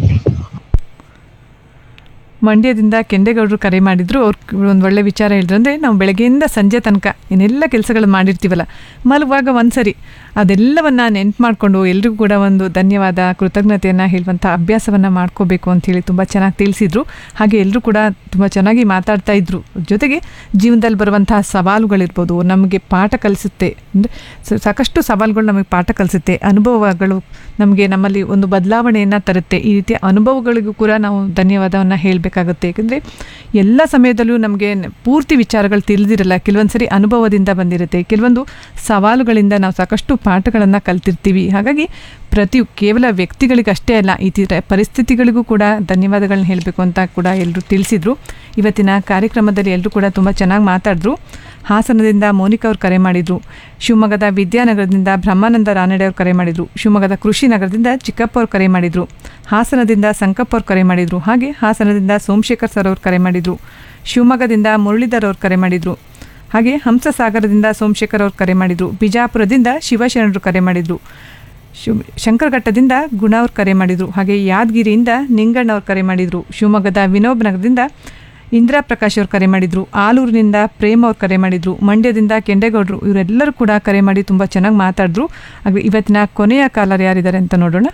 ಮಂಡ್ಯದಿಂದ ಕೆಂಡೇಗೌಡರು ಕರೆ ಮಾಡಿದ್ರು ಅವ್ರು ಒಂದು ಒಳ್ಳೆ ವಿಚಾರ ಹೇಳಿದ್ರು ಅಂದರೆ ನಾವು ಬೆಳಗ್ಗೆಯಿಂದ ಸಂಜೆ ತನಕ ಏನೆಲ್ಲ ಕೆಲಸಗಳು ಮಾಡಿರ್ತೀವಲ್ಲ ಮಲಗುವಾಗ ಒಂದ್ಸರಿ ಅದೆಲ್ಲವನ್ನ ನೆನ್ಪು ಮಾಡಿಕೊಂಡು ಎಲ್ರಿಗೂ ಕೂಡ ಒಂದು ಧನ್ಯವಾದ ಕೃತಜ್ಞತೆಯನ್ನು ಹೇಳುವಂಥ ಅಭ್ಯಾಸವನ್ನು ಮಾಡ್ಕೋಬೇಕು ಅಂತೇಳಿ ತುಂಬ ಚೆನ್ನಾಗಿ ತಿಳಿಸಿದ್ರು ಹಾಗೆ ಎಲ್ಲರೂ ಕೂಡ ತುಂಬ ಚೆನ್ನಾಗಿ ಮಾತಾಡ್ತಾ ಇದ್ರು ಜೊತೆಗೆ ಜೀವನದಲ್ಲಿ ಬರುವಂತಹ ಸವಾಲುಗಳಿರ್ಬೋದು ನಮಗೆ ಪಾಠ ಕಲಿಸುತ್ತೆ ಅಂದರೆ ಸಾಕಷ್ಟು ಸವಾಲುಗಳು ನಮಗೆ ಪಾಠ ಕಲಿಸುತ್ತೆ ಅನುಭವಗಳು ನಮಗೆ ನಮ್ಮಲ್ಲಿ ಒಂದು ಬದಲಾವಣೆಯನ್ನು ತರುತ್ತೆ ಈ ರೀತಿಯ ಅನುಭವಗಳಿಗೂ ಕೂಡ ನಾವು ಧನ್ಯವಾದವನ್ನು ಹೇಳಬೇಕಾಗುತ್ತೆ ಏಕೆಂದರೆ ಎಲ್ಲ ಸಮಯದಲ್ಲೂ ನಮಗೆ ಪೂರ್ತಿ ವಿಚಾರಗಳು ತಿಳಿದಿರಲ್ಲ ಕೆಲವೊಂದು ಸರಿ ಅನುಭವದಿಂದ ಬಂದಿರುತ್ತೆ ಕೆಲವೊಂದು ಸವಾಲುಗಳಿಂದ ನಾವು ಸಾಕಷ್ಟು ಪಾಠಗಳನ್ನು ಕಲ್ತಿರ್ತೀವಿ ಹಾಗಾಗಿ ಪ್ರತಿ ಕೇವಲ ವ್ಯಕ್ತಿಗಳಿಗಷ್ಟೇ ಅಲ್ಲ ಈ ತೀರ ಪರಿಸ್ಥಿತಿಗಳಿಗೂ ಕೂಡ ಧನ್ಯವಾದಗಳನ್ನ ಹೇಳಬೇಕು ಅಂತ ಕೂಡ ಎಲ್ಲರೂ ತಿಳಿಸಿದ್ರು ಇವತ್ತಿನ ಕಾರ್ಯಕ್ರಮದಲ್ಲಿ ಎಲ್ಲರೂ ಕೂಡ ತುಂಬ ಚೆನ್ನಾಗಿ ಮಾತಾಡಿದ್ರು ಹಾಸನದಿಂದ ಮೋನಿಕಾ ಅವ್ರು ಕರೆ ಮಾಡಿದರು ಶಿವಮೊಗ್ಗದ ವಿದ್ಯಾನಗರದಿಂದ ಬ್ರಹ್ಮಾನಂದ ರಾನಡೆ ಅವ್ರು ಕರೆ ಮಾಡಿದರು ಶಿವಮೊಗ್ಗದ ಕೃಷಿ ನಗರದಿಂದ ಚಿಕ್ಕಪ್ಪ ಅವ್ರು ಕರೆ ಮಾಡಿದರು ಹಾಸನದಿಂದ ಸಂಕಪ್ಪ ಅವ್ರು ಕರೆ ಮಾಡಿದರು ಹಾಗೆ ಹಾಸನದಿಂದ ಸೋಮಶೇಖರ್ ಸರ್ ಅವ್ರು ಕರೆ ಮಾಡಿದರು ಶಿವಮೊಗ್ಗದಿಂದ ಮುರಳೀಧರ್ ಅವ್ರು ಕರೆ ಮಾಡಿದರು ಹಾಗೆ ಹಂಸಸಾಗರದಿಂದ ಸೋಮಶೇಖರ್ ಅವ್ರು ಕರೆ ಮಾಡಿದರು ಬಿಜಾಪುರದಿಂದ ಶಿವಶರಣರು ಕರೆ ಮಾಡಿದರು ಶಿವ್ ಶಂಕರಘಟ್ಟದಿಂದ ಗುಣ ಅವ್ರು ಕರೆ ಮಾಡಿದರು ಹಾಗೆ ಯಾದಗಿರಿಯಿಂದ ನಿಂಗಣ್ಣ ಅವ್ರು ಕರೆ ಮಾಡಿದರು ಶಿವಮೊಗ್ಗದ ವಿನೋಬ್ ನಗರದಿಂದ ಇಂದಿರಾ ಪ್ರಕಾಶ್ ಅವ್ರು ಕರೆ ಮಾಡಿದರು ಆಲೂರಿನಿಂದ ಪ್ರೇಮ್ ಅವ್ರು ಕರೆ ಮಾಡಿದರು ಮಂಡ್ಯದಿಂದ ಕೆಂಡೇಗೌಡರು ಇವರೆಲ್ಲರೂ ಕೂಡ ಕರೆ ಮಾಡಿ ತುಂಬ ಚೆನ್ನಾಗಿ ಮಾತಾಡಿದ್ರು ಹಾಗೆ ಇವತ್ತಿನ ಕೊನೆಯ ಕಾಲರ್ ಯಾರಿದ್ದಾರೆ ಅಂತ ನೋಡೋಣ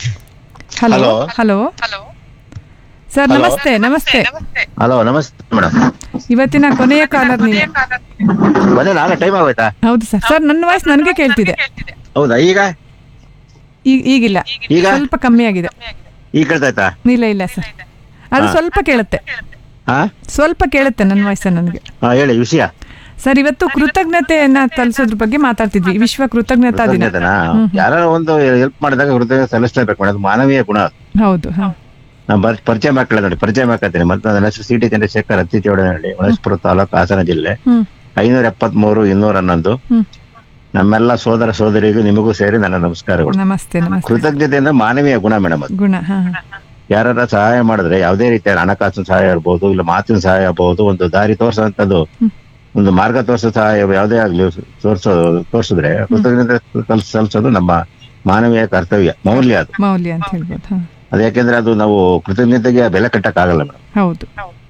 hello Hello. Hello sir Hello. ನಮಸ್ತೆ ನಮಸ್ತೆ ಹಲೋ ನಮಸ್ತೆ ಮೇಡಮ್ ಇವತ್ತಿನ ಕೊನೆಯ ಕಾಲರ್ ನೀವು ಬಂದೆ ನಾಳೆ ಟೈಮ್ ಆಗೋಯ್ತಾ ಹೌದು ಸರ್ ಸರ್ ನನ್ನ ವಾಯ್ಸ್ ನನಗೆ ಕೇಳ್ತಿದೆ ಹೌದಾ ಈಗ ಈಗ ಈಗಿಲ್ಲ ಈಗ? ಸ್ವಲ್ಪ ಕಮ್ಮಿ ಆಗಿದೆ ಈಗ ಕೇಳ್ತಾಯ್ತಾ ಇಲ್ಲ ಇಲ್ಲ ಸರ್ ಅದು ಹಾ. ಸ್ವಲ್ಪ ಕೇಳುತ್ತೆ ಹಾ ಸ್ವಲ್ಪ ಕೇಳುತ್ತೆ ನನ್ನ ವಾಯ್ಸ್ ನನಗೆ ಹಾ ಹೇಳಿ ವಿಷಯ ಸರ್ ಇವತ್ತು ಕೃತಜ್ಞತೆಯನ್ನ ತಲಿಸೋದ್ರ ಬಗ್ಗೆ ಮಾತಾಡ್ತಿದ್ವಿ ವಿಶ್ವ ಕೃತಜ್ಞತಾ ದಿನ ಕೃತಜ್ಞತೆನಾ ಹ್ಮ್. ಯಾರು ಒಂದು ಹೆಲ್ಪ್ ಮಾಡಿದಾಗ ಹೃದಯ ಸಲ್ಲಿಸಲೇಬೇಕು ಮೇಡಮ್ ಅದು ಮಾನವೀಯ ಗುಣ ಅದು. ಹೌದು ಹಾ ನಾನು ಬರ್ ಪರಿಚಯ ಮಾಡ್ಕೊಳ್ಳೋದು ನೋಡಿ ಪರಿಚಯ ಮಾಡ್ಕೊತೀನಿ ಮತ್ತೆ ನನ್ನ ಹೆಸರು ಸಿ ಟಿ ಚಂದ್ರಶೇಖರ್ ಅತ್ತಿ ಚೌಡನಹಳ್ಳಿ ಹೊಳಸ್ಪುರ ತಾಲೂಕು ಹಾಸನ ಜಿಲ್ಲೆ ಹ್ಮ್ ಐನೂರ ಎಪ್ಪತ್ಮೂರು ಇನ್ನೂರ ಹನ್ನೊಂದು ಹ್ಮ್. ನಮ್ಮೆಲ್ಲ ಸೋದರ ಸೋದರಿಗೂ ನಿಮಗೂ ಸೇರಿ ನನ್ನ ನಮಸ್ಕಾರಗಳು ನಮಸ್ತೆ ನಮಸ್ತೆ ಕೃತಜ್ಞತೆ ಅಂದ್ರೆ ಮಾನವೀಯ ಗುಣ ಮೇಡಮ್ ಅದು ಗುಣ ಹಾ ಯಾರ ಸಹಾಯ ಮಾಡಿದ್ರೆ ಯಾವುದೇ ರೀತಿಯ ಹಣಕಾಸಿನ ಸಹಾಯ ಇರ್ಬೋದು ಇಲ್ಲ ಮಾತಿನ ಸಹಾಯ ಆಗ್ಬೋದು ಒಂದು ದಾರಿ ತೋರ್ಸೋಂಥದ್ದು ಒಂದು ಮಾರ್ಗ ತೋರ್ಸೋ ಸಹಾಯ ಯಾವುದೇ ಆಗ್ಲಿ ತೋರ್ಸೋ ತೋರ್ಸಿದ್ರೆ ಕೃತಜ್ಞತೆ ಸಲ್- ಸಲ್ಲಿಸೋದು ನಮ್ಮ ಮಾನವೀಯ ಕರ್ತವ್ಯ ಮೌಲ್ಯ ಅದು ಮೌಲ್ಯ ಅಂತ ಹೇಳ್ಬೋದು ಹಾ ಅದು ಯಾಕೆಂದ್ರೆ ಅದು ನಾವು ಕೃತಜ್ಞತೆಗೆ ಬೆಲೆ ಕಟ್ಟಕ್ ಆಗಲ್ಲ ಮೇಡಮ್ ಹೌದು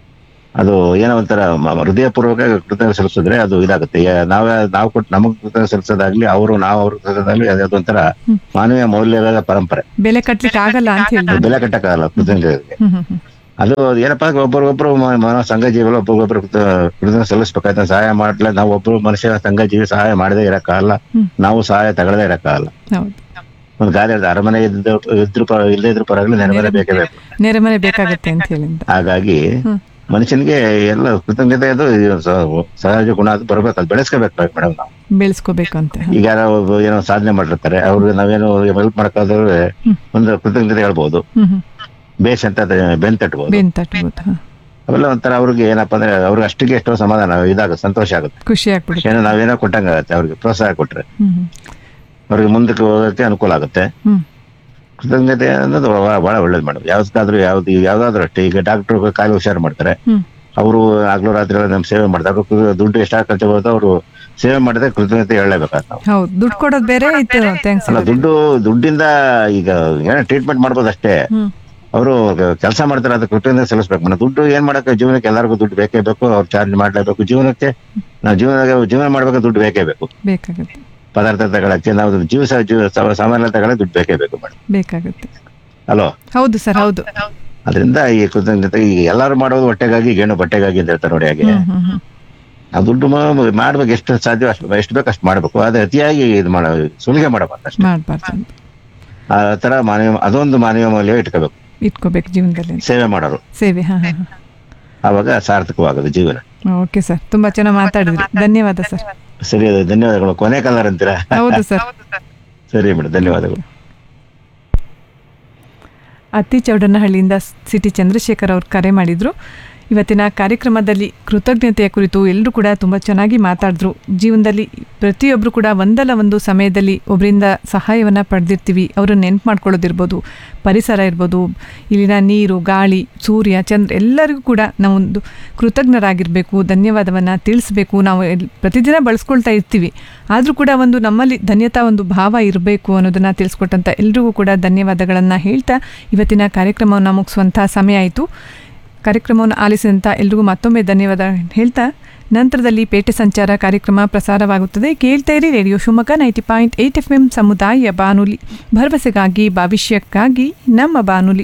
ಅದು ಏನೋ ಒಂಥರ ಮ- ಹೃದಯಪೂರ್ವಕ ಕೃತಜ್ಞತೆ ಸಲ್ಲಿಸಿದ್ರೆ ಅದು ಇದಾಗುತ್ತೆ ಯಾ- ನಾವೇ ನಾವು ಕೊಟ್ಟು ನಮಗ್ ಕೃತಜ್ಞತೆ ಸಲ್ಲಿಸೋದಾಗ್ಲಿ ಅವರು ನಾವು ಅವ್ರ ಕೃತಜ್ಞತೆ ಅದೊಂಥರ ಮಾನವೀಯ ಮೌಲ್ಯದ ಪರಂಪರೆ ಬೆಲೆ ಕಟ್ಲಿಕ್ಕೆ ಆಗಲ್ಲ ಅಂತ ಅದು ಹೇಳ್ಬೋದು ಬೆಲೆ ಕಟ್ಟಕ್ಕಾಗಲ್ಲ ಕೃತಜ್ಞತೆಗೆ ಹ್ಮ್ ಹ್ಮ್ ಹ್ಮ್ ಅದು ಏನಪ್ಪಾ ಒಬ್ಬರಿಗೊಬ್ರು ಮಾನವ ಸಂಘ ಜೀವಿಗಳು ಒಬ್ಬರಿಗೊಬ್ರು ಕೃತ- ಕೃತಜ್ಞತೆ ಸಲ್ಲಿಸ್ಬೇಕಾಯ್ತು ಸಹಾಯ ಮಾಡ್ಲ ನಾವು ಒಬ್ರು ಮನುಷ್ಯ ಸಂಘ ಜೀವಿ ಸಹಾಯ ಮಾಡದೇ ಇರಕ್ಕಾಗಲ್ಲ ನಾವು ಸಹಾಯ ತಗೊಳ್ಳದೇ ಇರಕ್ಕಾಗಲ್ಲ ಹೌದು ಒಂದು ಗಾದೆ ಹೇಳ್ದೆ, ಅರಮನೆ ಇದ್ದು ಇದ್ರು ಪರ ಇಲ್ಲದೇ ಇದ್ರು ಪರವಾಗಿಲ್ಲ ನೆರವೇರ ಬೇಕೇ ಬೇಕು ನೆರೆಮನೆ ಬೇಕಾಗತ್ತೆ ಅಂತ ಹೇಳಿಂದ ಹಾಗಾಗಿ ಮನುಷ್ಯನಿಗೆ ಎಲ್ಲ ಕೃತಜ್ಞತೆ ಅದು ಸ- ಸಹಜ ಗುಣ ಅದು ಬರ್ಬೇಕು ಅದು ಬೆಳೆಸ್ಕೋಬೇಕು ಮೇಡಮ್ ನಾವು ಬೆಳೆಸ್ಕೋಬೇಕು ಅಂತ ಈಗ ಯಾರೋ ಒಬ್ಬ ಏನೋ ಸಾಧನೆ ಮಾಡಿರ್ತಾರೆ ಅವ್ರಿಗೆ ನಾವೇನೋ ಹೆಲ್ಪ್ ಮಾಡಕ್ಕಾದ್ರೆ ಒಂದು ಕೃತಜ್ಞತೆ ಹೇಳ್ಬೋದು ಹ್ಮ್ ಹ್ಮ್ ಬೇಷ್ ಅಂತ ಅದೇ ಬೆನ್ ತಟ್ಬೋದು ಬೆನ್ ತಟ್ಬೋದು ಹಾ ಅವೆಲ್ಲ ಒಂಥರ ಅವ್ರಿಗೆ ಏನಪ್ಪಾ ಅಂದ್ರೆ ಅವ್ರಿಗೆ ಅಷ್ಟಿಗೆ ಎಷ್ಟೋ ಸಮಾಧಾನ ಇದಾಗುತ್ತೆ ಸಂತೋಷ ಆಗುತ್ತೆ ಖುಷಿ ಆಗ್ಬಿಡುತ್ತೆ ಏನೋ ನಾವೇನೋ ಕೊಟ್ಟಂಗಾಗತ್ತೆ ಅವ್ರಿಗೆ ಪ್ರೋತ್ಸಾಹ ಕೊಟ್ರೆ ಹ್ಮ್ ಹ್ಮ್ ಅವ್ರಿಗೆ ಮುಂದಕ್ಕೆ ಹೋಗಕ್ಕೆ ಅನುಕೂಲ ಆಗುತ್ತೆ ಹ್ಮ್ ಕೃತಜ್ಞತೆ ಅನ್ನೋದು ಬಹಳ ಬಹಳ ಒಳ್ಳೇದು ಮೇಡಮ್ ಯಾವ್ದಾದ್ರು ಯಾವ್ದು ಯಾವ್ದಾದ್ರು ಅಷ್ಟೇ ಈಗ ಡಾಕ್ಟರ್ ಕಾಲು ಹುಷಾರು ಮಾಡ್ತಾರೆ ಹ್ಮ್. ಅವರು ಆಗ್ಲೂ ರಾತ್ರಿ ಎಲ್ಲ ನಮ್ ಸೇವೆ ಮಾಡ್ತಾರೆ ಅವ್ರು ದುಡ್ಡು ಎಷ್ಟಾಗ ಖರ್ಚು ಬರುತ್ತೋ ಅವರು ಸೇವೆ ಮಾಡಿದ್ರೆ ಕೃತಜ್ಞತೆ ಹೇಳಲೇಬೇಕಾದ್ರೆ ನಾವು ಹೌದು ದುಡ್ಡು ಕೊಡೋದು ಬೇರೆ ಇತ್ತು ಥ್ಯಾಂಕ್ಸ್ ಅಲ್ಲ ದುಡ್ಡು ದುಡ್ಡಿಂದ ಈಗ ಏನೋ ಟ್ರೀಟ್ಮೆಂಟ್ ಮಾಡ್ಬೋದು ಅಷ್ಟೇ ಹ್ಮ್ ಅವರು ಕೆಲಸ ಮಾಡ್ತಾರೆ ಅದು ಕೃತಜ್ಞತೆ ಸಲ್ಲಿಸ್ಬೇಕು ಮೇಡಮ್ ದುಡ್ಡು ಏನ್ ಮಾಡಕ್ಕೆ ಜೀವನಕ್ಕೆ ಎಲ್ಲರಿಗೂ ದುಡ್ಡು ಬೇಕೇ ಬೇಕು ಅವ್ರು ಚಾರ್ಜ್ ಮಾಡ್ಲೇಬೇಕು ಜೀವನಕ್ಕೆ ನಾವು ಜೀವನ ಜೀವನ ಮಾಡ್ಬೇಕು ದುಡ್ಡು ಬೇಕೇ ಬೇಕು ಬೇಕಾಗುತ್ತೆ ಪದಾರ್ಥ ತಗೊಳಕ್ಕೆ ನಾವು ಜೀವ ಸ- ಜೀವ ಸ- ಸಾಮಾನ್ಯ ತಗೊಳಕ್ಕೆ ದುಡ್ಡು ಬೇಕೇ ಬೇಕು ಮೇಡಮ್ ಬೇಕಾಗುತ್ತೆ ಅಲೋ ಹೌದು ಸರ್ ಹೌದು ಅದರಿಂದ ಈ ಕೃತಜ್ಞತೆ ಈಗ ಎಲ್ಲರೂ ಮಾಡೋದು ಹೊಟ್ಟೆಗಾಗಿ ಗೇಣು ಬಟ್ಟೆಗಾಗಿ ಅಂತ ಹೇಳ್ತಾರೆ ನೋಡಿ ಹಾಗೆ ಹ್ಮ್ ಹ್ಮ್ ಹ್ಮ್ ಆ ದುಡ್ಡು ಮಾ- ಮಾಡ್ಬೇಕು ಎಷ್ಟು ಸಾಧ್ಯ ಅಷ್ಟು ಎಷ್ಟು ಬೇಕು ಅಷ್ಟು ಮಾಡ್ಬೇಕು ಅದೇ ಅತಿಯಾಗಿ ಇದು ಮಾಡ ಸುಲಿಗೆ ಮಾಡಬಾರ್ದು ಅಷ್ಟೇ ಮಾಡ್ಬಾರ್ದು ಅಂತ. ಆ ತರ ಮಾನವ ಅದೊಂದು ಮಾನವೀಯ ಮೌಲ್ಯ ಇಟ್ಕೋಬೇಕು ಇಟ್ಕೋಬೇಕು ಜೀವನದಲ್ಲಿ ಸೇವೆ ಮಾಡೋರು ಸೇವೆ ಹಾ ಹಾ ಆವಾಗ ಸಾರ್ಥಕವಾಗೋದು ಜೀವನ ಓಕೆ ಸರ್ ತುಂಬಾ ಚೆನ್ನಾಗಿ ಮಾತಾಡಿದ್ರಿ ಧನ್ಯವಾದ ಸರ್ ಸರಿ ಅದು ಧನ್ಯವಾದಗಳು ಕೊನೆ ಕಲರ್ ಅಂತೀರಾ ಹೌದು ಸರ್ ಸರಿ ಮೇಡಮ್ ಧನ್ಯವಾದಗಳು ಅತ್ತಿ ಚೌಡನಹಳ್ಳಿಯಿಂದ ಸಿಟಿ ಚಂದ್ರಶೇಖರ್ ಅವರು ಕರೆ ಮಾಡಿದ್ರು ಇವತ್ತಿನ ಕಾರ್ಯಕ್ರಮದಲ್ಲಿ ಕೃತಜ್ಞತೆಯ ಕುರಿತು ಎಲ್ಲರೂ ಕೂಡ ತುಂಬ ಚೆನ್ನಾಗಿ ಮಾತಾಡಿದ್ರು ಜೀವನದಲ್ಲಿ ಪ್ರತಿಯೊಬ್ಬರು ಕೂಡ ಒಂದಲ್ಲ ಒಂದು ಸಮಯದಲ್ಲಿ ಒಬ್ಬರಿಂದ ಸಹಾಯವನ್ನು ಪಡೆದಿರ್ತೀವಿ ಅವರನ್ನು ನೆನ್ಪು ಮಾಡ್ಕೊಳ್ಳೋದಿರ್ಬೋದು ಪರಿಸರ ಇರ್ಬೋದು ಇಲ್ಲಿನ ನೀರು ಗಾಳಿ ಸೂರ್ಯ ಚಂದ್ರ ಎಲ್ಲರಿಗೂ ಕೂಡ ನಾವೊಂದು ಕೃತಜ್ಞರಾಗಿರಬೇಕು ಧನ್ಯವಾದವನ್ನು ತಿಳಿಸ್ಬೇಕು ನಾವು ಎಲ್- ಪ್ರತಿದಿನ ಬಳಸ್ಕೊಳ್ತಾ ಇರ್ತೀವಿ ಆದರೂ ಕೂಡ ಒಂದು ನಮ್ಮಲ್ಲಿ ಧನ್ಯತಾ ಒಂದು ಭಾವ ಇರಬೇಕು ಅನ್ನೋದನ್ನು ತಿಳಿಸ್ಕೊಟ್ಟಂಥ ಎಲ್ರಿಗೂ ಕೂಡ ಧನ್ಯವಾದಗಳನ್ನು ಹೇಳ್ತಾ ಇವತ್ತಿನ ಕಾರ್ಯಕ್ರಮವನ್ನು ಮುಗಿಸುವಂಥ ಸಮಯ ಆಯಿತು ಕಾರ್ಯಕ್ರಮವನ್ನು ಆಲಿಸಿದಂಥ ಎಲ್ರಿಗೂ ಮತ್ತೊಮ್ಮೆ ಧನ್ಯವಾದ ಹೇಳ್ತಾ ನಂತರದಲ್ಲಿ ಪೇಟೆ ಸಂಚಾರ ಕಾರ್ಯಕ್ರಮ ಪ್ರಸಾರವಾಗುತ್ತದೆ ಕೇಳ್ತಾ ಇರಿ radio Shivamogga ninety point eight F M ಸಮುದಾಯ ಬಾನುಲಿ ಭರವಸೆಗಾಗಿ ಭವಿಷ್ಯಕ್ಕಾಗಿ ನಮ್ಮ ಬಾನುಲಿ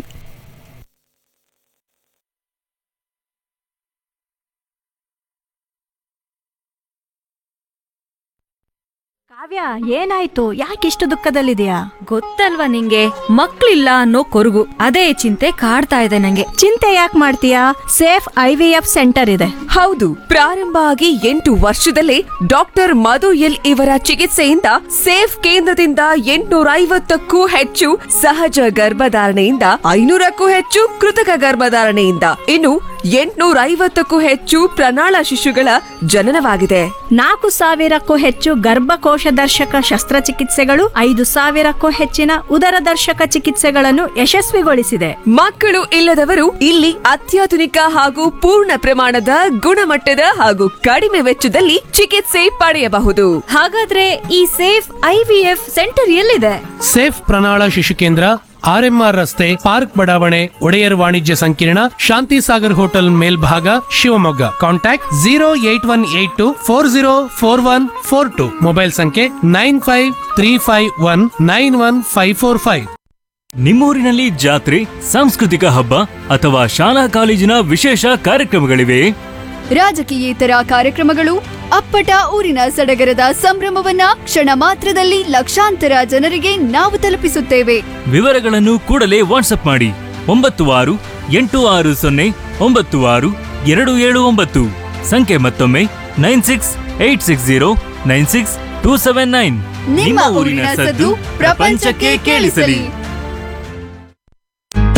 ಕಾವ್ಯ ಏನಾಯ್ತು ಯಾಕಿಷ್ಟು ದುಃಖದಲ್ಲಿದೆಯಾ ಗೊತ್ತಲ್ವಾ ನಿಂಗೆ ಮಕ್ಳಿಲ್ಲ ಅನ್ನೋ ಕೊರಗು ಅದೇ ಚಿಂತೆ ಕಾಡ್ತಾ ಇದೆ ನಂಗೆ ಚಿಂತೆ ಯಾಕೆ ಮಾಡ್ತೀಯಾ safe I V F centre ಇದೆ ಹೌದು ಪ್ರಾರಂಭ ಆಗಿ ಎಂಟು ವರ್ಷದಲ್ಲೇ ಡಾಕ್ಟರ್ ಮಧು ಎಲ್ ಇವರ ಚಿಕಿತ್ಸೆಯಿಂದ ಸೇಫ್ ಕೇಂದ್ರದಿಂದ ಎಂಟುನೂರ ಐವತ್ತಕ್ಕೂ ಹೆಚ್ಚು ಸಹಜ ಗರ್ಭಧಾರಣೆಯಿಂದ ಐನೂರಕ್ಕೂ ಹೆಚ್ಚು ಕೃತಕ ಗರ್ಭಧಾರಣೆಯಿಂದ ಇನ್ನು ಎಂಟುನೂರ ಐವತ್ತಕ್ಕೂ ಹೆಚ್ಚು ಪ್ರಣಾಳ ಶಿಶುಗಳ ಜನನವಾಗಿದೆ ನಾಲ್ಕು ಸಾವಿರಕ್ಕೂ ಹೆಚ್ಚು ಗರ್ಭಕೋಶ ದರ್ಶಕ ಶಸ್ತ್ರಚಿಕಿತ್ಸೆಗಳು ಐದು ಸಾವಿರಕ್ಕೂ ಹೆಚ್ಚಿನ ಉದರ ದರ್ಶಕ ಚಿಕಿತ್ಸೆಗಳನ್ನು ಯಶಸ್ವಿಗೊಳಿಸಿದೆ ಮಕ್ಕಳು ಇಲ್ಲದವರು ಇಲ್ಲಿ ಅತ್ಯಾಧುನಿಕ ಹಾಗೂ ಪೂರ್ಣ ಪ್ರಮಾಣದ ಗುಣಮಟ್ಟದ ಹಾಗೂ ಕಡಿಮೆ ವೆಚ್ಚದಲ್ಲಿ ಚಿಕಿತ್ಸೆ ಪಡೆಯಬಹುದು ಹಾಗಾದ್ರೆ ಈ safe I V F centre ಎಲ್ಲಿದೆ ಸೇಫ್ ಪ್ರಣಾಳ ಶಿಶು ಕೇಂದ್ರ ಆರ್ಎಂಆರ್ ರಸ್ತೆ ಪಾರ್ಕ್ ಬಡಾವಣೆ ಒಡೆಯರ್ ವಾಣಿಜ್ಯ ಸಂಕೀರ್ಣ ಶಾಂತಿ ಸಾಗರ್ ಹೋಟೆಲ್ ಮೇಲ್ಭಾಗ Shivamogga contact zero eight one eight two four zero four one four two mobile ಸಂಖ್ಯೆ nine five three five one nine one five four five ನಿಮ್ಮೂರಿನಲ್ಲಿ ಜಾತ್ರೆ ಸಾಂಸ್ಕೃತಿಕ ಹಬ್ಬ ಅಥವಾ ಶಾಲಾ ಕಾಲೇಜಿನ ವಿಶೇಷ ಕಾರ್ಯಕ್ರಮಗಳಿವೆ ರಾಜಕೀಯೇತರ ಕಾರ್ಯಕ್ರಮಗಳು ಅಪ್ಪಟ ಊರಿನ ಸಡಗರದ ಸಂಭ್ರಮವನ್ನ ಕ್ಷಣ ಮಾತ್ರದಲ್ಲಿ ಲಕ್ಷಾಂತರ ಜನರಿಗೆ ನಾವು ತಲುಪಿಸುತ್ತೇವೆ ವಿವರಗಳನ್ನು ಕೂಡಲೇ ವಾಟ್ಸಪ್ ಮಾಡಿ ಒಂಬತ್ತು ಆರು ಎಂಟು ಆರು ಸೊನ್ನೆ ಒಂಬತ್ತು ಆರು ಎರಡು ಏಳು ಒಂಬತ್ತು ಸಂಖ್ಯೆ ಮತ್ತೊಮ್ಮೆ nine six eight six zero nine six two seven nine ನಿಮ್ಮ ಊರಿನ ಸದ್ದು ಪ್ರಪಂಚಕ್ಕೆ ಕೇಳಿಸಲಿ ಕೇಳಿ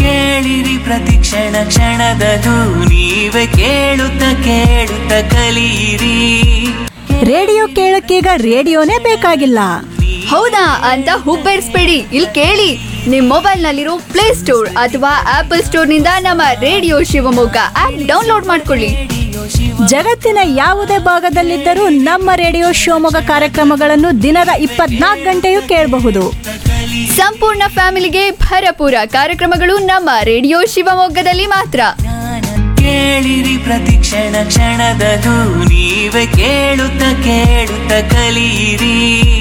ಕೇಳಿರಿ ಪ್ರತಿ ಕ್ಷಣ ಕ್ಷಣದದು ನೀವೇ ಕೇಳುತ್ತ ಕೇಳುತ್ತ ಕಲಿಯಿರಿ ರೇಡಿಯೋ ಕೇಳಕ್ಕೀಗ ರೇಡಿಯೋನೇ ಬೇಕಾಗಿಲ್ಲ ಹೌದಾ ಅಂತ ಹುಬ್ಬೇರಿಸ್ಬೇಡಿ ಇಲ್ಲಿ ಕೇಳಿ ನಿಮ್ ಮೊಬೈಲ್ ನಲ್ಲಿರೋ ಪ್ಲೇ ಸ್ಟೋರ್ ಅಥವಾ ಆಪಲ್ ಸ್ಟೋರ್ ನಿಂದ ನಮ್ಮ ರೇಡಿಯೋ ಶಿವಮೊಗ್ಗ ಆಪ್ ಡೌನ್ಲೋಡ್ ಮಾಡ್ಕೊಳ್ಳಿ ಜಗತ್ತಿನ ಯಾವುದೇ ಭಾಗದಲ್ಲಿದ್ದರೂ ನಮ್ಮ ರೇಡಿಯೋ ಶಿವಮೊಗ್ಗ ಕಾರ್ಯಕ್ರಮಗಳನ್ನು ದಿನದ ಇಪ್ಪತ್ನಾಲ್ಕು ಗಂಟೆಯೂ ಕೇಳಬಹುದು ಸಂಪೂರ್ಣ ಫ್ಯಾಮಿಲಿಗೆ ಭರಪೂರ ಕಾರ್ಯಕ್ರಮಗಳು ನಮ್ಮ ರೇಡಿಯೋ ಶಿವಮೊಗ್ಗದಲ್ಲಿ ಮಾತ್ರ ಕೇಳಿರಿ ಪ್ರತಿ ಕ್ಷಣ ಕ್ಷಣದದು ನೀವೇ ಕೇಳುತ್ತ ಕೇಳುತ್ತ ಕಲಿಯಿರಿ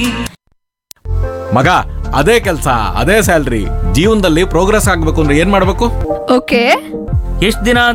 ಮಗ ಅದೇ ಕೆಲಸ ಅದೇ ಸ್ಯಾಲ್ರಿ ಜೀವನದಲ್ಲಿ ಪ್ರೋಗ್ರೆಸ್ ಆಗ್ಬೇಕು ಅಂದ್ರೆ ಏನ್ ಮಾಡ್ಬೇಕು ಓಕೆ ಎಷ್ಟ್ ದಿನ